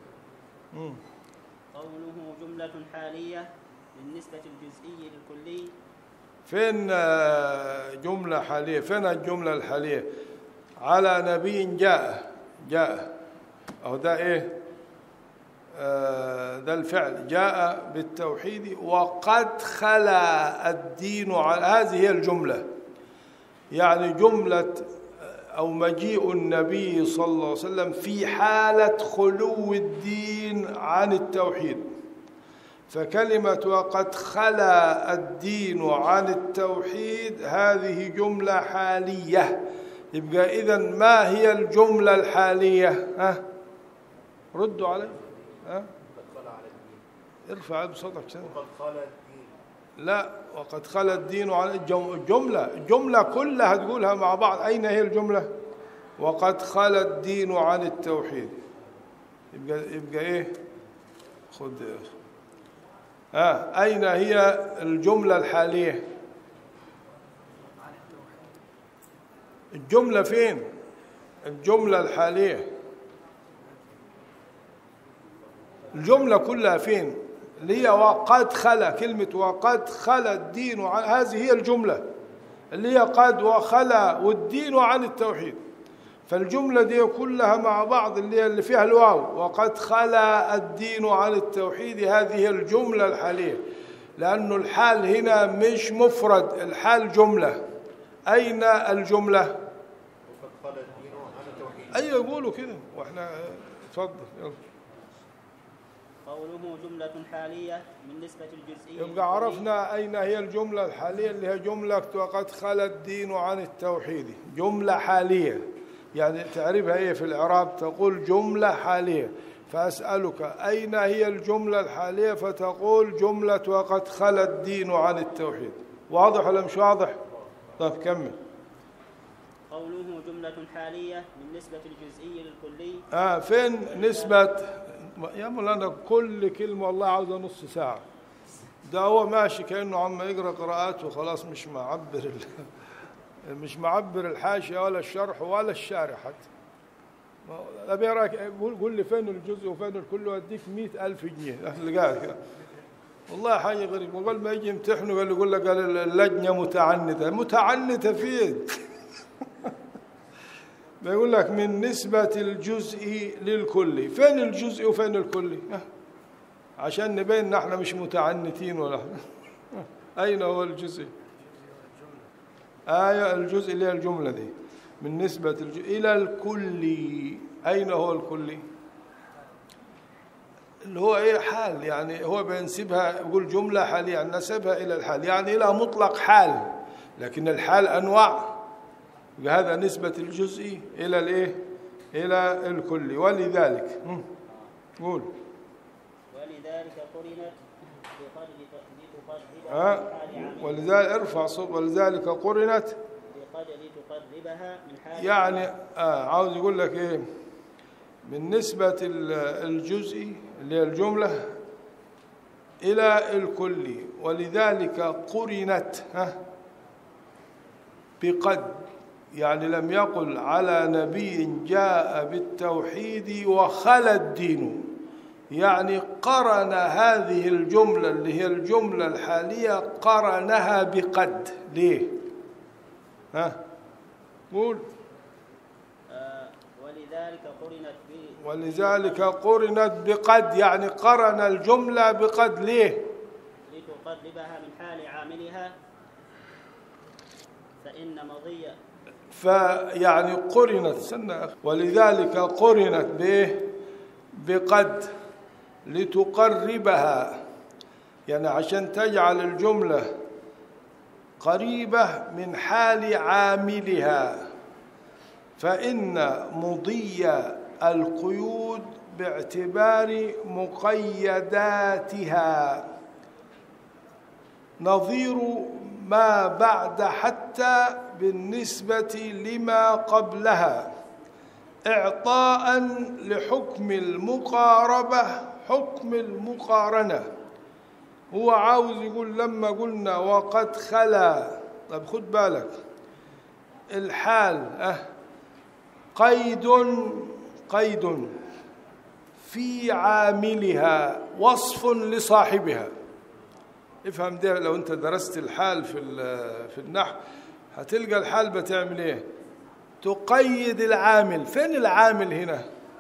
قوله جملة حالية بالنسبة الجزئي للكلي فين آه، جملة حالية فين الجملة الحالية على نبي جاء جاء أو ده إيه آه، ده الفعل جاء بالتوحيد وقد خلا الدين على هذه هي الجملة يعني جملة أو مجيء النبي صلى الله عليه وسلم في حالة خلو الدين عن التوحيد فكلمة وقد خلا الدين عن التوحيد هذه جملة حالية يبقى إذا ما هي الجملة الحالية ها ردوا علي ها قد خلى على الدين ارفع بصوتك شوي. وقد خلى الدين لا وقد خلا الدين عن الجم- الجملة الجملة كلها تقولها مع بعض أين هي الجملة وقد خلا الدين عن التوحيد يبقى يبقى إيه خد ها أين هي الجملة الحالية الجملة فين الجملة الحالية الجملة كلها فين اللي هي وقد خلا كلمة وقد خلا الدين عن هذه هي الجملة اللي هي قد وخلا والدين عن التوحيد فالجملة دي كلها مع بعض اللي هي اللي فيها الواو وقد خلا الدين عن التوحيد هذه هي الجملة الحالية لأنه الحال هنا مش مفرد الحال جملة أين الجملة؟ وقد خلى الدين عن التوحيد أي يقولوا كده وإحنا اتفضل يلا قوله جملة حالية بالنسبة الجزئي يبقى للكلي عرفنا أين هي الجملة الحالية اللي هي جملة وقد خلا الدين عن التوحيد جملة حالية يعني تعرفها إيه في الإعراب تقول جملة حالية فأسألك أين هي الجملة الحالية فتقول جملة وقد خلا الدين عن التوحيد واضح ولا مش واضح طيب كمل قوله جملة حالية بالنسبة الجزئي للكلي آه فين نسبة يا مولانا كل كلمة والله عاوزة نص ساعة ده هو ماشي كأنه عم يقرأ قراءات وخلاص مش معبر ال... مش معبر الحاشية ولا الشرح ولا الشارح حتى ما هو- أبي رايك قول قول لي فين الجزء وفين الكل وأديك مئة ألف جنيه اللي قاعد كده والله حاجة غريبة وقبل ما يجي يمتحنه قال يقول لك قال اللجنة متعنتة متعنتة فين؟ بيقول لك من نسبة الجزء للكلي فين الجزء وفين الكلي ها؟ عشان نبين ان احنا مش متعنتين ولا حاجة. اين هو الجزء آية الجزء اللي هي الجملة دي من نسبة الجزء إلى الكلي أين هو الكلي اللي هو ايه حال يعني هو بينسبها يقول جملة حالية يعني نسبها إلى الحال يعني إلى مطلق حال لكن الحال أنواع هذا نسبة الجزء إلى الإيه؟ إلى الكل ولذلك مم. قول ولذلك قرنت بقدر لتقربها ها من حال عمل ولذلك ارفع صوت ولذلك قرنت بقدر تقربها من حال يعني آه عاوز يقول لك إيه من نسبة ال- الجزء اللي هي الجملة إلى الكل ولذلك قرنت ها بقد يعني لم يقل على نبي جاء بالتوحيد وخلى الدين يعني قرن هذه الجملة اللي هي الجملة الحالية قرنها بقد ليه ها قول آه، ولذلك قرنت به ولذلك قرنت بقد يعني قرن الجملة بقد ليه لتقربها من حال عاملها فإن مضي فيعني قرنت سنة ولذلك قرنت به بقد لتقربها يعني عشان تجعل الجملة قريبة من حال عاملها فإن مضي القيود باعتبار مقيداتها نظير ما بعد حتى بالنسبة لما قبلها إعطاء لحكم المقاربة حكم المقارنة هو عاوز يقول لما قلنا وقد خلا طيب خد بالك الحال أه قيد قيد في عاملها وصف لصاحبها افهم ده لو انت درست الحال في ال- في النحو هتلقى الحال بتعمل ايه تقيد العامل فين العامل هنا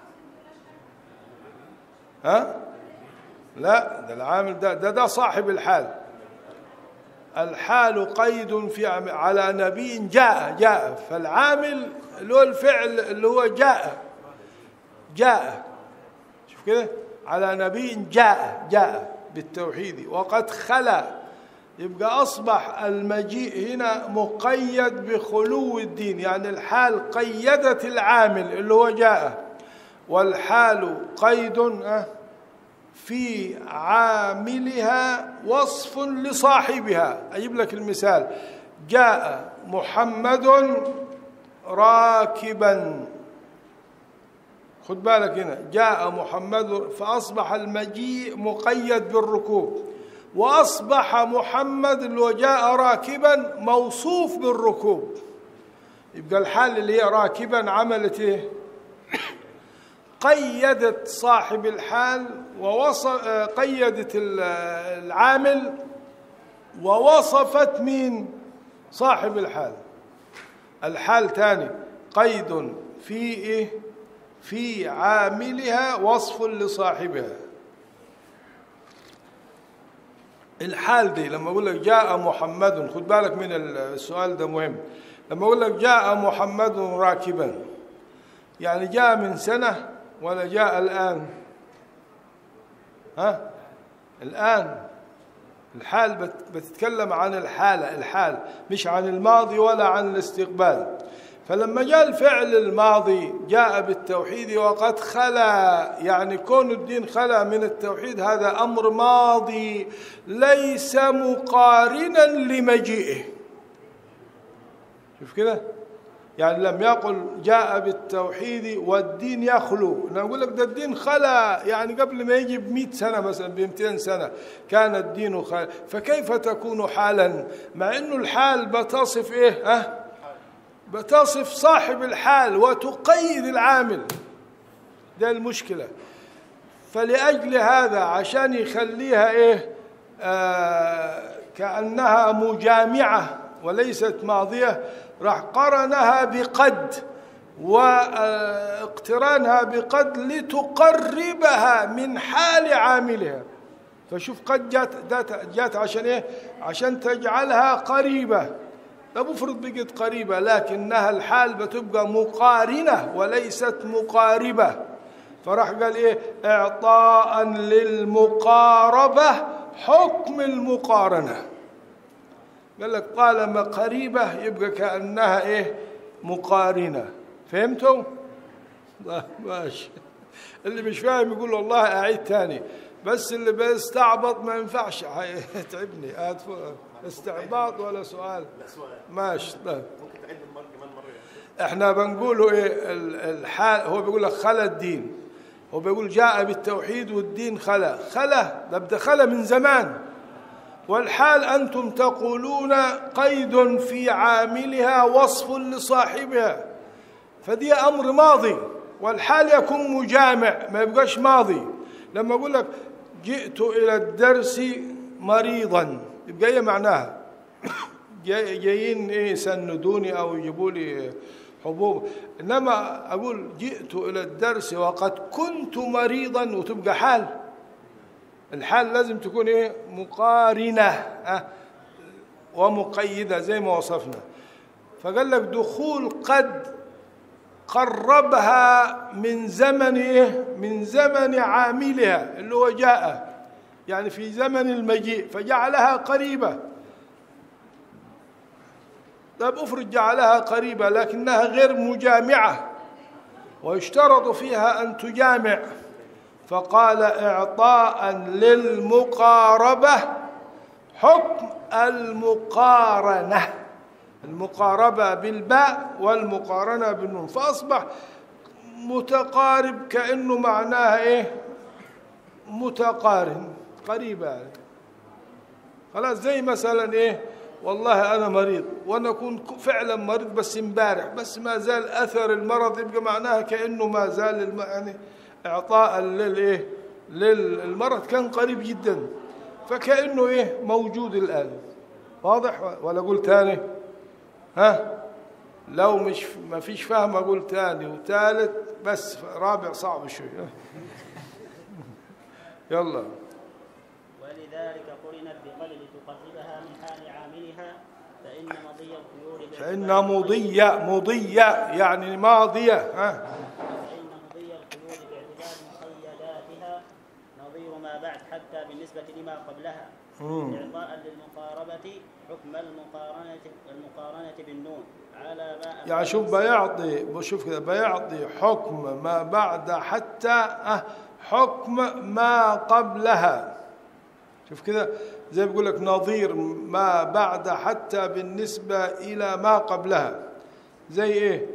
ها لا ده العامل ده ده, ده صاحب الحال الحال قيد في عم- على نبي جاء جاء فالعامل اللي هو الفعل اللي هو جاء جاء شوف كده على نبي جاء جاء بالتوحيد وقد خلا يبقى أصبح المجيء هنا مقيد بخلو الدين يعني الحال قيدت العامل اللي هو جاء والحال قيد آه، في عاملها وصف لصاحبها أجيب لك المثال جاء محمد راكبا خد بالك هنا جاء محمد فأصبح المجيء مقيد بالركوب وأصبح محمد اللي هو جاء راكبا موصوف بالركوب يبقى الحال اللي هي راكبا عملت ايه قيدت صاحب الحال ووصف قيدت ال- العامل ووصفت مين صاحب الحال الحال تاني قيد في ايه في عاملها وصف لصاحبها الحال دي لما اقول لك جاء محمد خد بالك من السؤال ده مهم لما اقول لك جاء محمد راكبا يعني جاء من سنة ولا جاء الآن ها الآن الحال بت- بتتكلم عن الحالة الحال مش عن الماضي ولا عن الاستقبال فلما جاء الفعل الماضي جاء بالتوحيد وقد خلا يعني كون الدين خلا من التوحيد هذا أمر ماضي ليس مقارنا لمجيئه شوف كده يعني لم يقل جاء بالتوحيد والدين يخلو أنا أقول لك ده الدين خلا يعني قبل ما يجي بمئة سنة مثلا بمئتين سنة كان الدين خلا فكيف تكون حالا مع أنه الحال بتصف إيه ها بتصف صاحب الحال وتقيد العامل ده المشكلة فلأجل هذا عشان يخليها إيه آه كأنها مجامعة وليست ماضية راح قرنها بقد واقترانها بقد لتقربها من حال عاملها فشوف قد جات جات, جات عشان ايه عشان تجعلها قريبه طب افرض بقت قريبه لكنها الحال بتبقى مقارنه وليست مقاربه فراح قال ايه اعطاء للمقاربه حكم المقارنه قال لك طالما قريبه يبقى كانها ايه مقارنه فهمتوا لا ماشي اللي مش فاهم يقول والله اعيد تاني بس اللي بيستعبط ما ينفعش هيتعبني هات- استعباط ولا سؤال لا سؤال ماشي طيب ممكن تعيد المرة كمان مرة يعني احنا بنقوله ايه ال- الحال هو بيقول لك خلا الدين هو بيقول جاء بالتوحيد والدين خلا خلا ده ده خلا من زمان والحال أنتم تقولون قيد في عاملها وصف لصاحبها فدي أمر ماضي والحال يكون مجامع ما يبقاش ماضي لما أقول لك جئت إلى الدرس مريضا يبقى إيه معناها جاي- جايين إيه يسندوني أو يجيبوا لي حبوب إنما أقول جئت إلى الدرس وقد كنت مريضا وتبقى حال الحال لازم تكون إيه مقارنة أه ومقيدة زي ما وصفنا فقال لك دخول قد قربها من زمن ايه من زمن عاملها اللي هو جاء يعني في زمن المجيء فجعلها قريبة طيب افرض جعلها قريبة لكنها غير مجامعة ويشترط فيها أن تجامع فقال إعطاء للمقاربة حكم المقارنة المقاربة بالباء والمقارنة بالنون فأصبح متقارب كأنه معناها إيه متقارن قريبة يعني. خلاص زي مثلا إيه والله أنا مريض وأنا كنت فعلا مريض بس امبارح بس ما زال أثر المرض يبقى معناها كأنه ما زال الم... يعني إعطاء للإيه للمرض كان قريب جدا فكأنه إيه موجود الآن واضح ولا أقول تاني ها لو مش ما فيش فهم اقول تاني وثالث بس رابع صعب شوي يلا ولذلك قرنت بقد لتقربها من حال عاملها فإن مضي الخيول فإن مضية مضية يعني ماضية ها فإن مضي الخيول باعتبار مقيداتها نظير ما بعد حتى بالنسبة لما قبلها إعطاء للمقاربة حكم المقارنة المقارنة بالنون على ما يعني شوف بيعطي بشوف كده بيعطي حكم ما بعد حتى أه حكم ما قبلها شوف كده زي بيقول لك نظير ما بعد حتى بالنسبة إلى ما قبلها زي إيه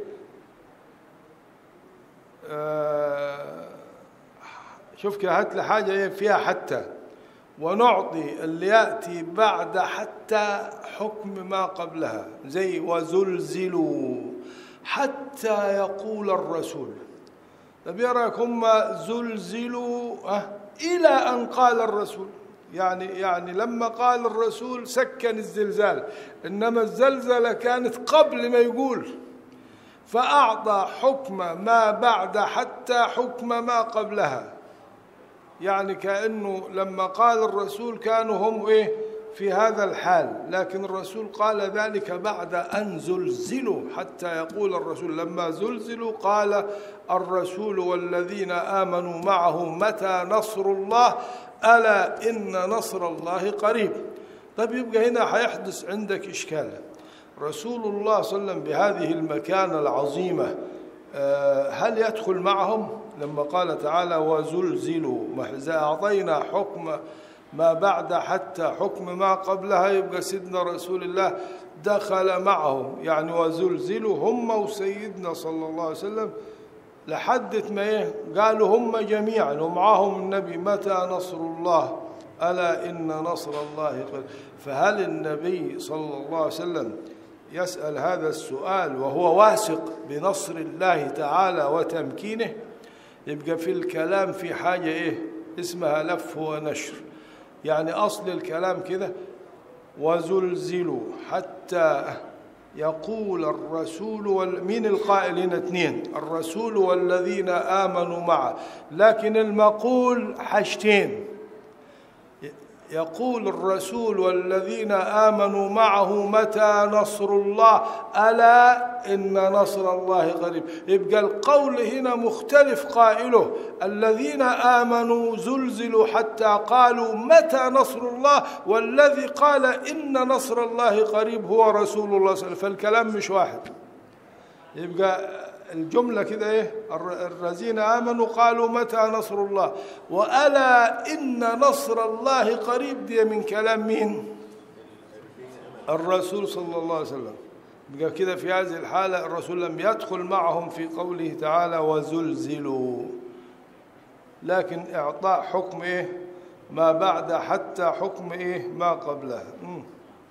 آه شوف كده هات لي حاجة إيه فيها حتى ونعطي اللي يأتي بعد حتى حكم ما قبلها زي وزلزلوا حتى يقول الرسول طب يا رايك هم زلزلوا أه إلى أن قال الرسول يعني يعني لما قال الرسول سكن الزلزال إنما الزلزلة كانت قبل ما يقول فأعطى حكم ما بعد حتى حكم ما قبلها يعني كأنه لما قال الرسول كانوا هم إيه في هذا الحال لكن الرسول قال ذلك بعد أن زلزلوا حتى يقول الرسول لما زلزلوا قال الرسول والذين آمنوا معه متى نصر الله ألا إن نصر الله قريب طيب يبقى هنا حيحدث عندك إشكال رسول الله صلى الله عليه وسلم بهذه المكانة العظيمة هل يدخل معهم لما قال تعالى وزلزلوا إذا أعطينا حكم ما بعد حتى حكم ما قبلها يبقى سيدنا رسول الله دخل معهم يعني وزلزلوا هم وسيدنا صلى الله عليه وسلم لحد ما ايه قالوا هم جميعا ومعاهم النبي متى نصر الله ألا إن نصر الله قريب فهل النبي صلى الله عليه وسلم يسأل هذا السؤال وهو واثق بنصر الله تعالى وتمكينه يبقى في الكلام في حاجة إيه اسمها لف ونشر يعني أصل الكلام كده وزلزلوا حتى يقول الرسول وال... مين القائلين اثنين الرسول والذين آمنوا معه لكن المقول حاجتين يقول الرسول والذين آمنوا معه متى نصر الله ألا إن نصر الله قريب يبقى القول هنا مختلف قائله الذين آمنوا زلزلوا حتى قالوا متى نصر الله والذي قال إن نصر الله قريب هو رسول الله صلى الله عليه وسلم فالكلام مش واحد يبقى الجملة كده إيه الذين آمنوا قالوا متى نصر الله وألا إن نصر الله قريب دي من كلام مين الرسول صلى الله عليه وسلم يبقى كده في هذه الحالة الرسول لم يدخل معهم في قوله تعالى وزلزلوا لكن إعطاء حكم إيه ما بعد حتى حكم إيه ما قبلها مم.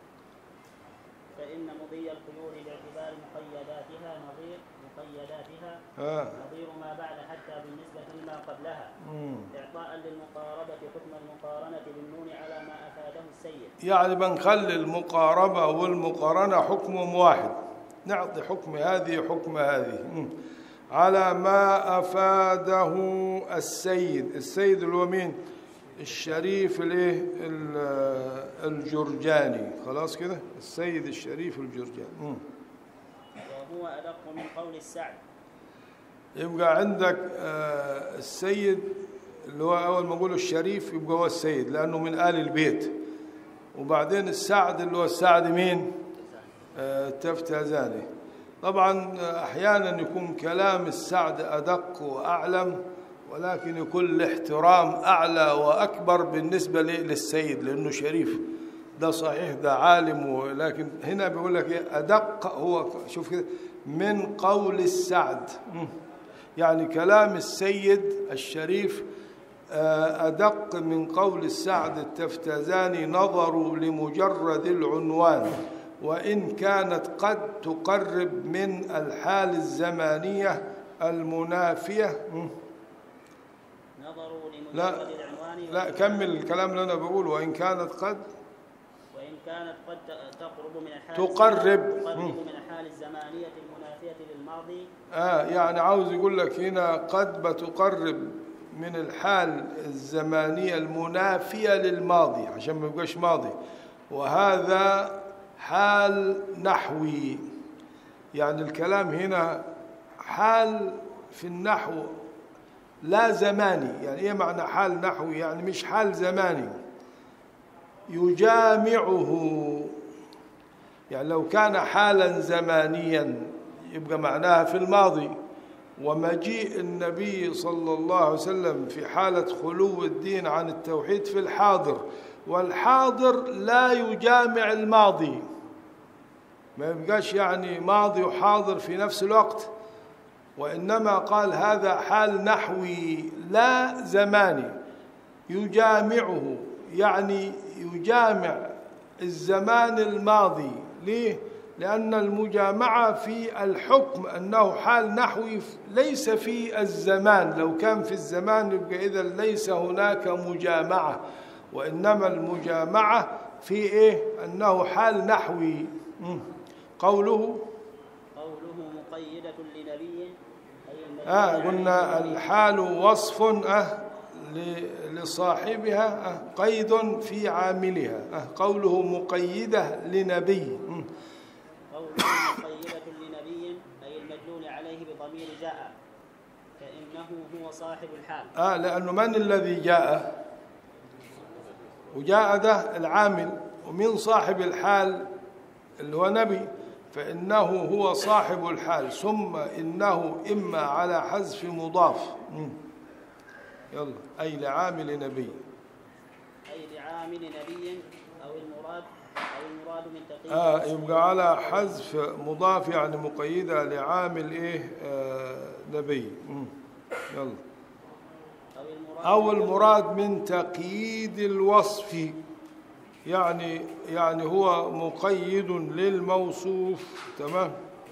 فإن مضي القيود باعتبار مقيداتها نظير مقيداتها آه. نظير ما بعد حتى بالنسبة لما قبلها مم. إعطاء للمقاربة حكم المقارنة بالنون على ما أفاده السيد يعني بنخلي المقاربة والمقارنة حكمهم واحد نعطي حكم هذه حكم هذه مم. على ما أفاده السيد السيد اللي هو مين الشريف الايه ال- الجرجاني خلاص كده السيد الشريف الجرجاني مم. وهو أدق من قول السعد يبقى عندك آه، السيد اللي هو أول ما نقول الشريف يبقى هو السيد لأنه من آل البيت وبعدين السعد اللي هو السعد مين؟ آه، التفتازاني طبعا آه، أحيانا يكون كلام السعد أدق وأعلم ولكن يكون الاحترام أعلى وأكبر بالنسبة لي- للسيد لأنه شريف ده صحيح ده عالم ولكن هنا بيقول لك إيه أدق هو شوف كده من قول السعد مم. يعني كلام السيد الشريف آه، أدق من قول السعد التفتزاني نظروا لمجرد العنوان وإن كانت قد تقرب من الحال الزمانية المنافية مم. نظروا لمجرد لا العنوان لا كمل الكلام اللي أنا بقوله وإن كانت قد وإن كانت قد تقرب من الحال تقرب. الزمان- مم. تقرب من الحال الزمانية المنافية للماضي آه يعني عاوز يقول لك هنا قد بتقرب من الحال الزمانية المنافية للماضي عشان ما يبقاش ماضي وهذا حال نحوي يعني الكلام هنا حال في النحو لا زماني يعني ايه معنى حال نحوي يعني مش حال زماني يجامعه يعني لو كان حالا زمانيا يبقى معناها في الماضي ومجيء النبي صلى الله عليه وسلم في حالة خلو الدين عن التوحيد في الحاضر والحاضر لا يجامع الماضي ما يبقاش يعني ماضي وحاضر في نفس الوقت وإنما قال هذا حال نحوي لا زماني يجامعه يعني يجامع الزمان الماضي ليه؟ لأن المجامعة في الحكم أنه حال نحوي ليس في الزمان لو كان في الزمان يبقى إذا ليس هناك مجامعة وإنما المجامعة في إيه؟ أنه حال نحوي مم. قوله قوله مقيدة لنبي أي المدلول آه عليه قلنا النبي. الحال وصف آه ل- لصاحبها آه قيد في عاملها آه قوله مقيدة لنبي مم. قوله مقيدة لنبي أي المدلول عليه بضمير جاء فإنه هو صاحب الحال آه لأنه من الذي جاء وجاء ده العامل ومن صاحب الحال اللي هو نبي فإنه هو صاحب الحال ثم إنه إما على حذف مضاف مم. يلا أي لعامل نبي أي لعامل نبي أو المراد أو المراد من تقييد آه اسمه يبقى على حذف مضاف يعني مقيدة لعامل إيه آه نبي مم. يلا أو المراد أو المراد من تقييد الوصف يعني يعني هو مقيد للموصوف تمام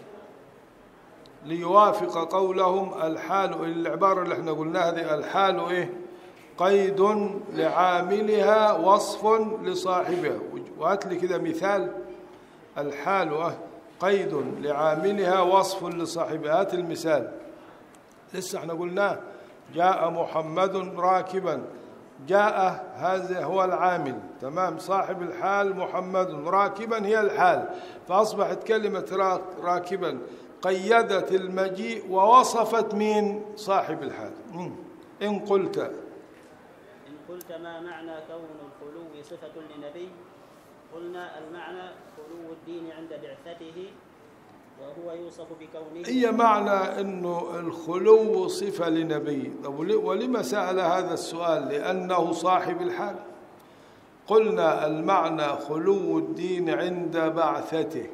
ليوافق قولهم الحال العبارة اللي احنا قلناها دي الحال ايه قيد لعاملها وصف لصاحبها وهات لي كده مثال الحال اه قيد لعاملها وصف لصاحبها هات المثال لسه احنا قلناه جاء محمد راكبا جاء هذا هو العامل تمام صاحب الحال محمد راكبا هي الحال فأصبحت كلمة راك- راكبا قيدت المجيء ووصفت مين صاحب الحال مم. إن قلت إن قلت ما معنى كون الخلو صفة لنبي قلنا المعنى خلو الدين عند بعثته وهو يوصف بكونه هي معنى أنه الخلو صفة لنبي طب ول- ولما سأل هذا السؤال لأنه صاحب الحال قلنا المعنى خلو الدين عند بعثته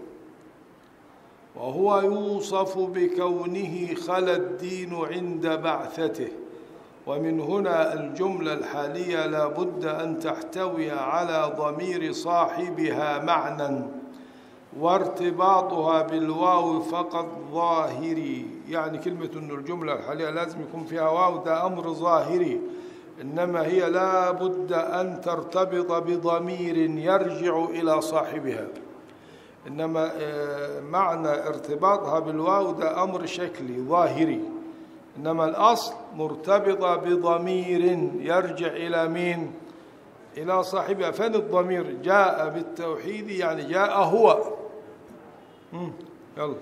وهو يوصف بكونه خلى الدين عند بعثته ومن هنا الجملة الحالية لا بد أن تحتوي على ضمير صاحبها معنى وارتباطها بالواو فقط ظاهري يعني كلمة أن الجملة الحالية لازم يكون فيها واو ده أمر ظاهري إنما هي لا بد أن ترتبط بضمير يرجع إلى صاحبها إنما آه، معنى ارتباطها بالواو ده أمر شكلي ظاهري إنما الأصل مرتبطة بضمير يرجع إلى مين إلى صاحبها فين الضمير جاء بالتوحيد يعني جاء هو مم. يلا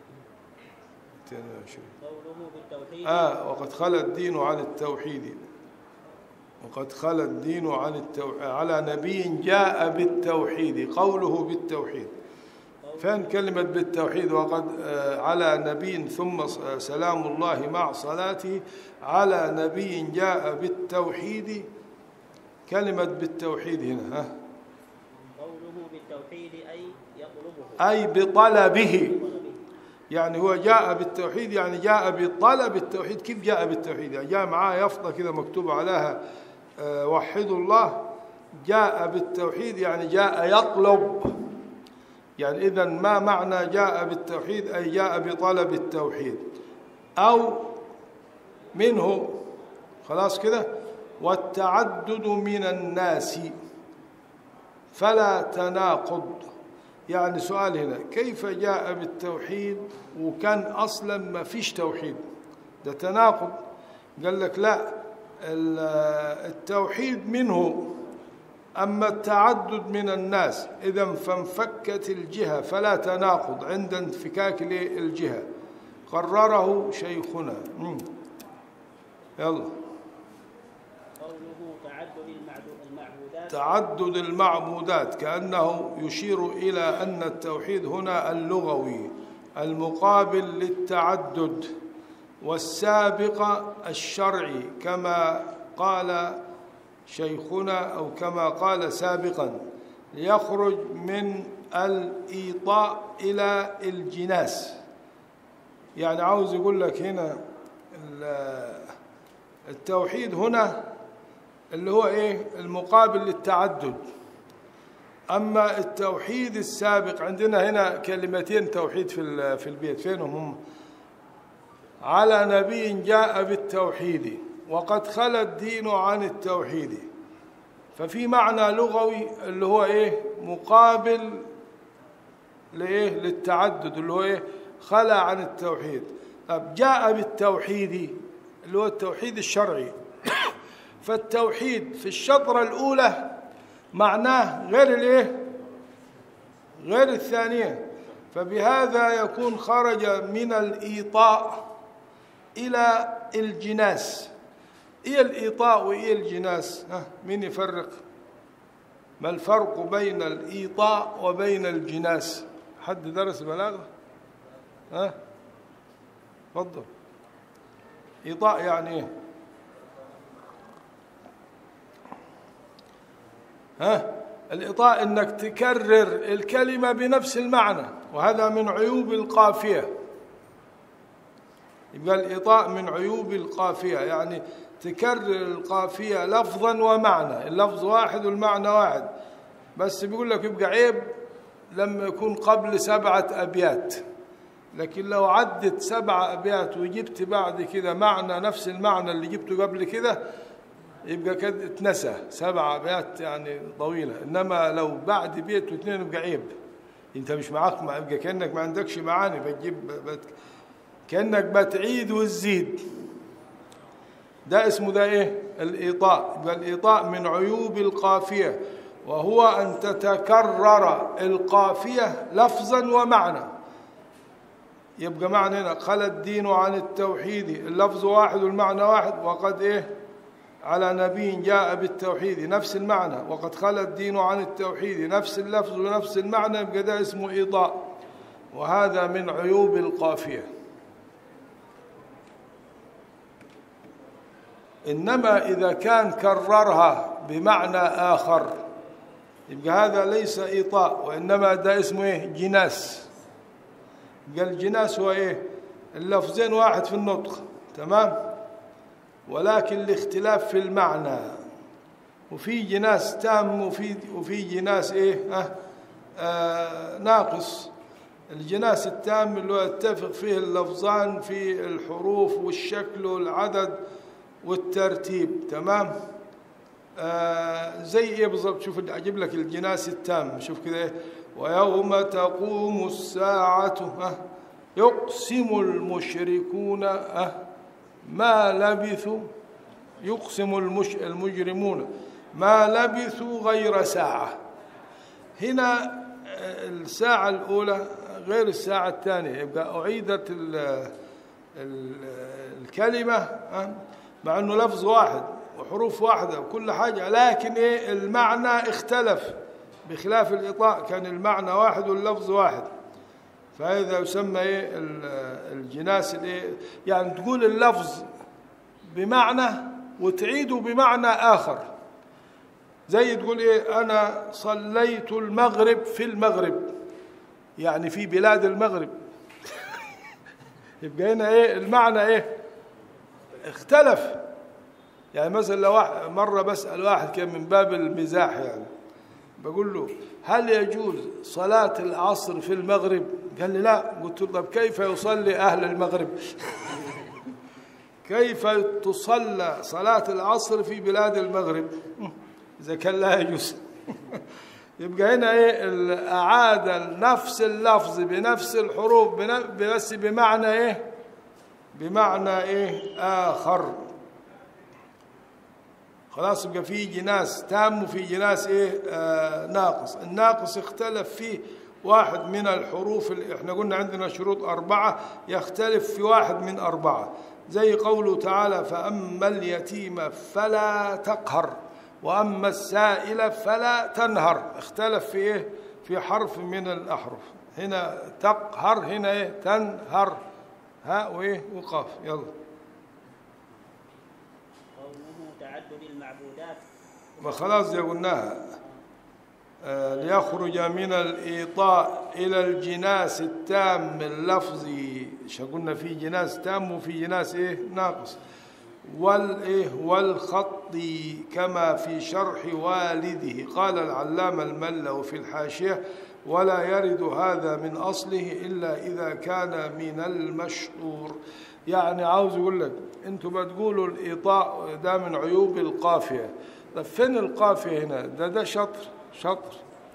22 قوله بالتوحيد آه وقد خلى الدين عن التوحيد وقد خلى الدين عن التوحيد على نبي جاء بالتوحيد قوله بالتوحيد فين كلمة بالتوحيد وقد آه على نبي ثم ص- آه، سلام الله مع صلاته على نبي جاء بالتوحيد كلمة بالتوحيد هنا ها قوله بالتوحيد أي يطلبه أي بطلبه يعني هو جاء بالتوحيد يعني جاء بطلب التوحيد كيف جاء بالتوحيد يعني جاء معاه يافطة كذا مكتوب عليها آه، وحدوا الله جاء بالتوحيد يعني جاء يطلب يعني إذا ما معنى جاء بالتوحيد أي جاء بطلب التوحيد أو منه خلاص كده والتعدد من الناس فلا تناقض يعني سؤال هنا كيف جاء بالتوحيد وكان اصلا ما فيش توحيد ده تناقض قال لك لا ال- التوحيد منه اما التعدد من الناس اذا فانفكت الجهه فلا تناقض عند انفكاك الجهه قرره شيخنا مم. يلا قوله تعدد المعدو- المعبودات تعدد المعبودات كأنه يشير إلى أن التوحيد هنا اللغوي المقابل للتعدد والسابق الشرعي كما قال شيخنا أو كما قال سابقا ليخرج من الإيطاء إلى الجناس يعني عاوز يقول لك هنا ال- التوحيد هنا اللي هو ايه المقابل للتعدد اما التوحيد السابق عندنا هنا كلمتين توحيد في ال- في البيت فينهم هم على نبي جاء بالتوحيد وقد خلى الدين عن التوحيد ففي معنى لغوي اللي هو ايه مقابل لايه للتعدد اللي هو ايه خلى عن التوحيد طب جاء بالتوحيد اللي هو التوحيد الشرعي فالتوحيد في الشطرة الأولى معناه غير الإيه؟ غير الثانية فبهذا يكون خرج من الإيطاء إلى الجناس إيه الإيطاء وإيه الجناس؟ ها مين يفرق؟ ما الفرق بين الإيطاء وبين الجناس؟ حد درس بلاغة؟ ها؟ تفضل إيطاء يعني إيه؟ ها الإطاء أنك تكرر الكلمة بنفس المعنى وهذا من عيوب القافية يبقى الإطاء من عيوب القافية يعني تكرر القافية لفظا ومعنى اللفظ واحد والمعنى واحد بس بيقول لك يبقى عيب لما يكون قبل سبعة أبيات لكن لو عدت سبع أبيات وجبت بعد كده معنى نفس المعنى اللي جبته قبل كده يبقى كده اتنسى سبع ابيات يعني طويله انما لو بعد بيت واثنين يبقى عيب انت مش معاك ما يبقى كانك ما عندكش معاني بتجيب بت كانك بتعيد وتزيد ده اسمه ده ايه الايطاء يبقى الايطاء من عيوب القافيه وهو ان تتكرر القافيه لفظا ومعنى يبقى معنى هنا خلى الدين عن التوحيد اللفظ واحد والمعنى واحد وقد ايه على نبي جاء بالتوحيد نفس المعنى وقد خلى الدين عن التوحيد نفس اللفظ ونفس المعنى يبقى ده اسمه إيضاء وهذا من عيوب القافية إنما إذا كان كررها بمعنى آخر يبقى هذا ليس إيطاء وإنما ده اسمه إيه جناس يبقى الجناس هو إيه اللفظين واحد في النطق تمام ولكن الاختلاف في المعنى وفي جناس تام وفي وفي جناس ايه آه آه ناقص الجناس التام اللي هو يتفق فيه اللفظان في الحروف والشكل والعدد والترتيب تمام آه زي ايه بالضبط شوف اجيب لك الجناس التام شوف كده إيه؟ ويوم تقوم الساعة آه يقسم المشركون آه ما لبثوا يقسم المش المجرمون ما لبثوا غير ساعة هنا آه، الساعة الأولى غير الساعة الثانية يبقى أعيدت ال ال الكلمة آه، مع أنه لفظ واحد وحروف واحدة وكل حاجة لكن إيه المعنى اختلف بخلاف الإطاء كان المعنى واحد واللفظ واحد فهذا يسمى إيه ال- الجناس الإيه يعني تقول اللفظ بمعنى وتعيده بمعنى آخر زي تقول إيه أنا صليت المغرب في المغرب يعني في بلاد المغرب يبقى هنا إيه المعنى إيه اختلف يعني مثلا لو واحد مرة بسأل واحد كان من باب المزاح يعني بقول له هل يجوز صلاة العصر في المغرب؟ قال لي لا قلت له طب كيف يصلي أهل المغرب؟ كيف تصلى صلاة العصر في بلاد المغرب؟ إذا كان لا يجوز يبقى هنا ايه ال- أعاد نفس اللفظ بنفس الحروف بن- بس بمعنى ايه؟ بمعنى ايه؟ آخر خلاص يبقى في جناس تام وفي جناس ايه آه ناقص الناقص اختلف فيه واحد من الحروف اللي احنا قلنا عندنا شروط أربعة يختلف في واحد من أربعة زي قوله تعالى فأما اليتيم فلا تقهر وأما السائل فلا تنهر اختلف في ايه في حرف من الأحرف هنا تقهر هنا ايه تنهر هاء وايه وقاف يلا قوله تعدد المعبودات ما خلاص زي قلناها آه، ليخرج من الإيطاء إلى الجناس التام اللفظي شو قلنا في جناس تام وفي جناس إيه ناقص والإيه والخطي كما في شرح والده قال العلامة الملة في الحاشية ولا يرد هذا من أصله إلا إذا كان من المشطور يعني عاوز يقول لك أنتوا بتقولوا الإيطاء ده من عيوب القافية طب فين القافية هنا ده ده شطر شطر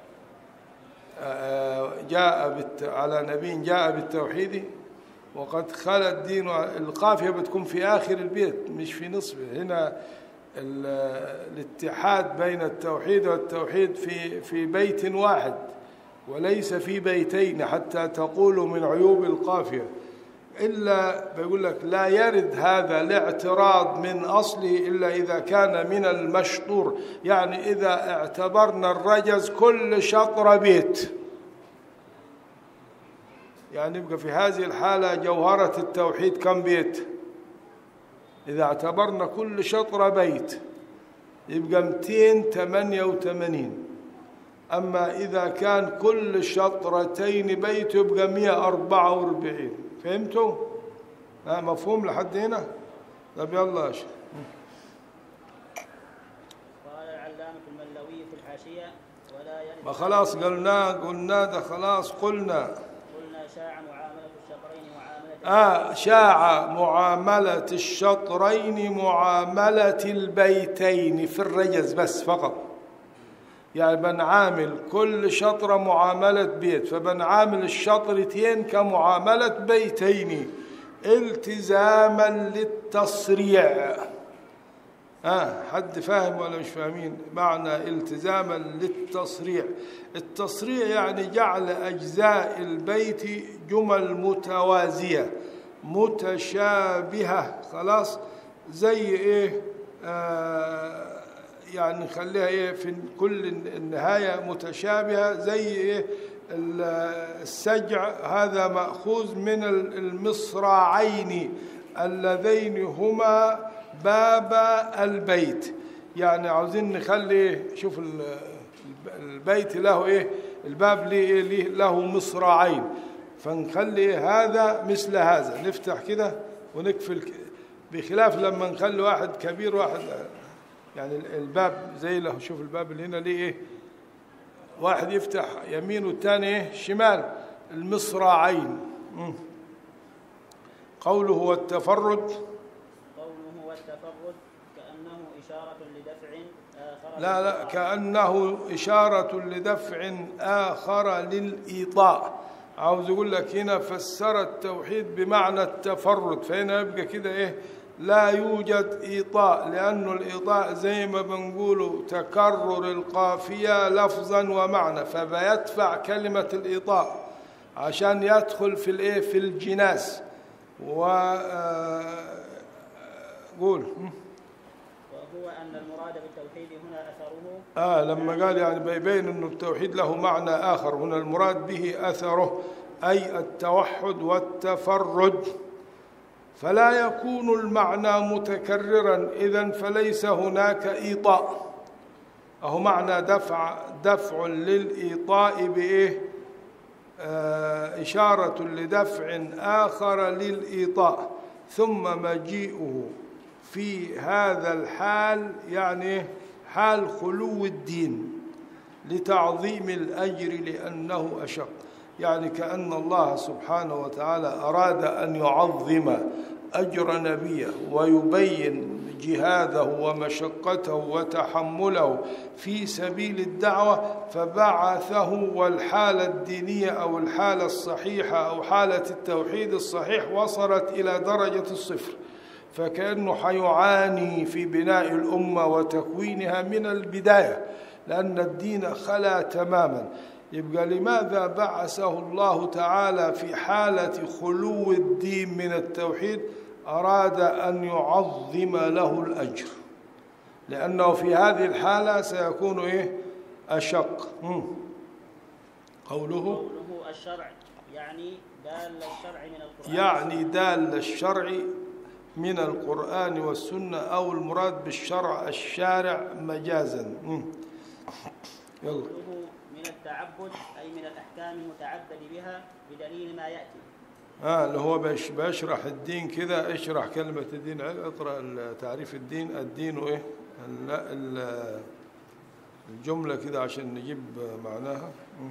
آه، جاء بالت... على نبي جاء بالتوحيد وقد خلى الدين القافية بتكون في آخر البيت مش في نصفه هنا ال... الاتحاد بين التوحيد والتوحيد في في بيت واحد وليس في بيتين حتى تقولوا من عيوب القافية إلا بيقول لك لا يرد هذا الاعتراض من أصله إلا إذا كان من المشطور يعني إذا اعتبرنا الرجز كل شطر بيت يعني يبقى في هذه الحالة جوهرة التوحيد كم بيت إذا اعتبرنا كل شطر بيت يبقى 288 أما إذا كان كل شطرتين بيت يبقى 144 فهمتوا؟ ها مفهوم لحد هنا؟ طب يلا يا شيخ قال العلامة الملوي في الحاشية ولا يرد ما خلاص قلنا قلنا ده خلاص قلنا قلنا شاع معاملة الشطرين معاملة آه شاع معاملة الشطرين معاملة البيتين في الرجز بس فقط يعني بنعامل كل شطرة معاملة بيت فبنعامل الشطرتين كمعاملة بيتين التزاما للتصريع آه حد فاهم ولا مش فاهمين معنى التزاما للتصريع التصريع يعني جعل أجزاء البيت جمل متوازية متشابهة خلاص زي إيه آه يعني نخليها إيه في كل النهاية متشابهة زي إيه ال- السجع هذا مأخوذ من المصراعين اللذين هما باب البيت يعني عاوزين نخلي شوف ال- البيت له ايه الباب ليه ليه له مصراعين فنخلي هذا مثل هذا نفتح كده ونقفل ك- بخلاف لما نخلي واحد كبير واحد يعني الباب زي له شوف الباب اللي هنا ليه ايه واحد يفتح يمين والثاني ايه شمال المصراعين مم. قوله والتفرد قوله والتفرد كأنه إشارة لدفع آخر لا لا كأنه إشارة لدفع آخر للإيطاء عاوز يقول لك هنا فسر التوحيد بمعنى التفرد فهنا يبقى كده إيه لا يوجد إيطاء لأنه الإيطاء زي ما بنقوله تكرر القافية لفظا ومعنى فبيدفع كلمة الإيطاء عشان يدخل في الإيه في الجناس و آه، قول وهو أن المراد بالتوحيد هنا أثره آه لما قال يعني بيبين أنه التوحيد له معنى آخر هنا المراد به أثره أي التوحد والتفرد فلا يكون المعنى متكررا إذا فليس هناك إيطاء أهو معنى دفع دفع للإيطاء بإيه آه إشارة لدفع آخر للإيطاء ثم مجيئه في هذا الحال يعني حال خلو الدين لتعظيم الأجر لأنه أشق يعني كأن الله سبحانه وتعالى أراد أن يعظم أجر نبيه ويبين جهاده ومشقته وتحمله في سبيل الدعوة فبعثه والحالة الدينية أو الحالة الصحيحة أو حالة التوحيد الصحيح وصلت إلى درجة الصفر فكأنه حيعاني في بناء الأمة وتكوينها من البداية لأن الدين خلا تماما يبقى لماذا بعثه الله تعالى في حالة خلو الدين من التوحيد أراد أن يعظم له الأجر لأنه في هذه الحالة سيكون إيه أشق مم. قوله قوله الشرع يعني دال الشرع من القرآن يعني دال الشرع من القرآن والسنة أو المراد بالشرع الشارع مجازا مم. يلا قوله من التعبد أي من الأحكام المتعبد بها بدليل ما يأتي اه اللي هو بش بشرح الدين كذا اشرح كلمة الدين اقرأ ال- تعريف الدين الدين ايه ال- ال- الجملة كذا عشان نجيب معناها مم.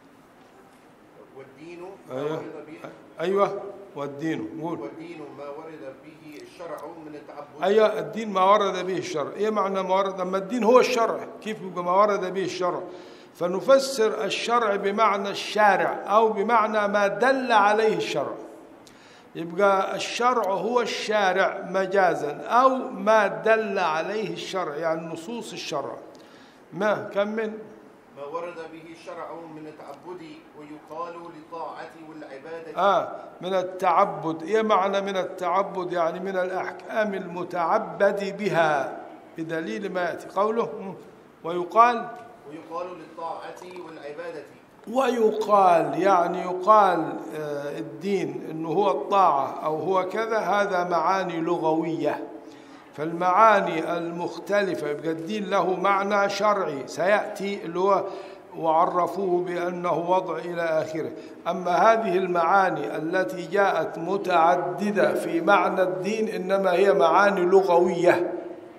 والدين ما ايوه ورد به ايوه والدين قول والدين ما ورد به الشرع من التعبد ايوه الدين ما ورد به الشرع ايه معنى ما ورد اما الدين هو الشرع كيف يبقى ما ورد به الشرع فنفسر الشرع بمعنى الشارع او بمعنى ما دل عليه الشرع يبقى الشرع هو الشارع مجازا او ما دل عليه الشرع يعني نصوص الشرع ما كمل ما ورد به الشرع من التعبد ويقال للطاعة والعبادة آه من التعبد إيه معنى من التعبد يعني من الأحكام المتعبد بها بدليل ما يأتي قوله مم. ويقال ويقال للطاعة والعبادة ويقال يعني يقال آه، الدين انه هو الطاعه او هو كذا هذا معاني لغويه فالمعاني المختلفه يبقى الدين له معنى شرعي سياتي اللي هو وعرفوه بانه وضع الى اخره اما هذه المعاني التي جاءت متعدده في معنى الدين انما هي معاني لغويه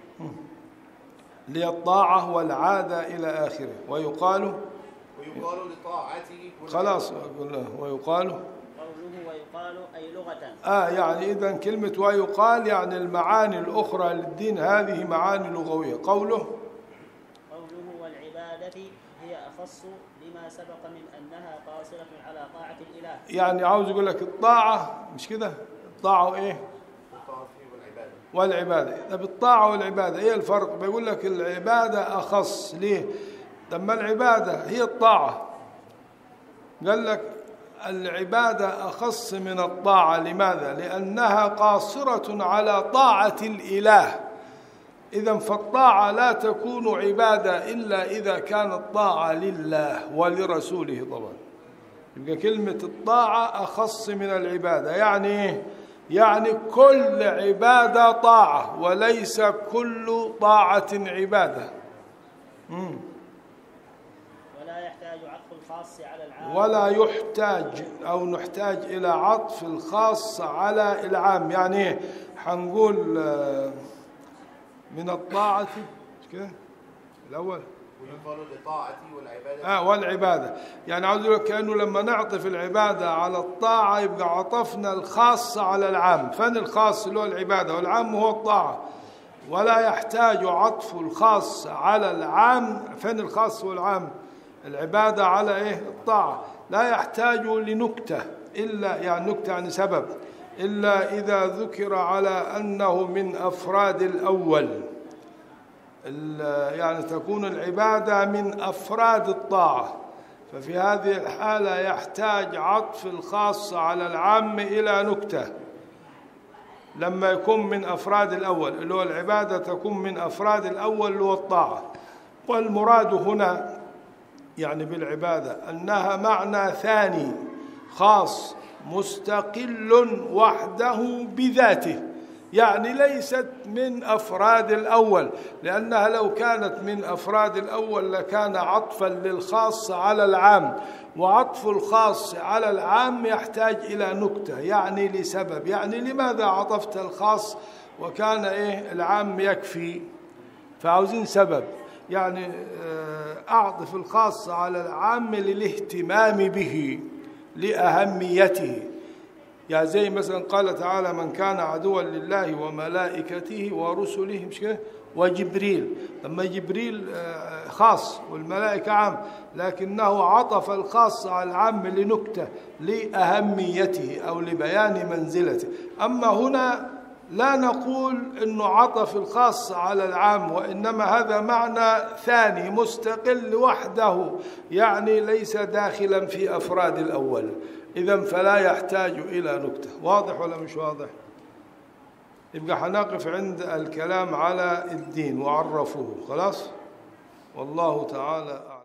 للطاعه والعاده الى اخره ويقال ويقال للطاعة والعبادة. خلاص قلنا ويقال قوله ويقال أي لغة آه يعني إذا كلمة ويقال يعني المعاني الأخرى للدين هذه معاني لغوية قوله قوله والعبادة هي أخص لما سبق من أنها قاصرة على طاعة الإله يعني عاوز يقول لك الطاعة مش كده الطاعة وإيه الطاعة والعبادة والعبادة طب الطاعة والعبادة إيه الفرق بيقول لك العبادة أخص ليه لما العبادة هي الطاعة قال لك العبادة أخص من الطاعة لماذا لأنها قاصرة على طاعة الإله إذا فالطاعة لا تكون عبادة إلا إذا كانت طاعة لله ولرسوله طبعا يبقى كلمة الطاعة أخص من العبادة يعني إيه؟ يعني كل عبادة طاعة وليس كل طاعة عبادة مم. ولا يحتاج عطف الخاص على العام ولا يحتاج أو نحتاج إلى عطف الخاص على العام يعني إيه؟ حنقول آه، من الطاعة مش كده؟ الأول ويقال لطاعتي والعبادة آه والعبادة يعني عاوز أقول لك كأنه لما نعطف العبادة على الطاعة يبقى عطفنا الخاص على العام فن الخاص اللي هو العبادة والعام هو الطاعة ولا يحتاج عطف الخاص على العام فن الخاص والعام العبادة على إيه الطاعة لا يحتاج لنكتة إلا يعني نكتة يعني سبب إلا إذا ذكر على أنه من أفراد الأول ال- يعني تكون العبادة من أفراد الطاعة ففي هذه الحالة يحتاج عطف الخاص على العام إلى نكتة لما يكون من أفراد الأول اللي هو العبادة تكون من أفراد الأول اللي هو الطاعة والمراد هنا يعني بالعبادة أنها معنى ثاني خاص مستقل وحده بذاته يعني ليست من أفراد الأول لأنها لو كانت من أفراد الأول لكان عطفا للخاص على العام وعطف الخاص على العام يحتاج إلى نكتة يعني لسبب يعني لماذا عطفت الخاص وكان إيه العام يكفي فعاوزين سبب يعني آه، أعطف الخاص على العام للاهتمام به لأهميته يعني زي مثلا قال تعالى من كان عدوا لله وملائكته ورسله مش كده وجبريل لما جبريل آه، خاص والملائكة عام لكنه عطف الخاص على العام لنكتة لأهميته أو لبيان منزلته أما هنا لا نقول أنه عطف الخاص على العام وإنما هذا معنى ثاني مستقل وحده يعني ليس داخلا في أفراد الأول إذا فلا يحتاج إلى نكتة واضح ولا مش واضح يبقى حنقف عند الكلام على الدين وعرفوه خلاص والله تعالى أعلم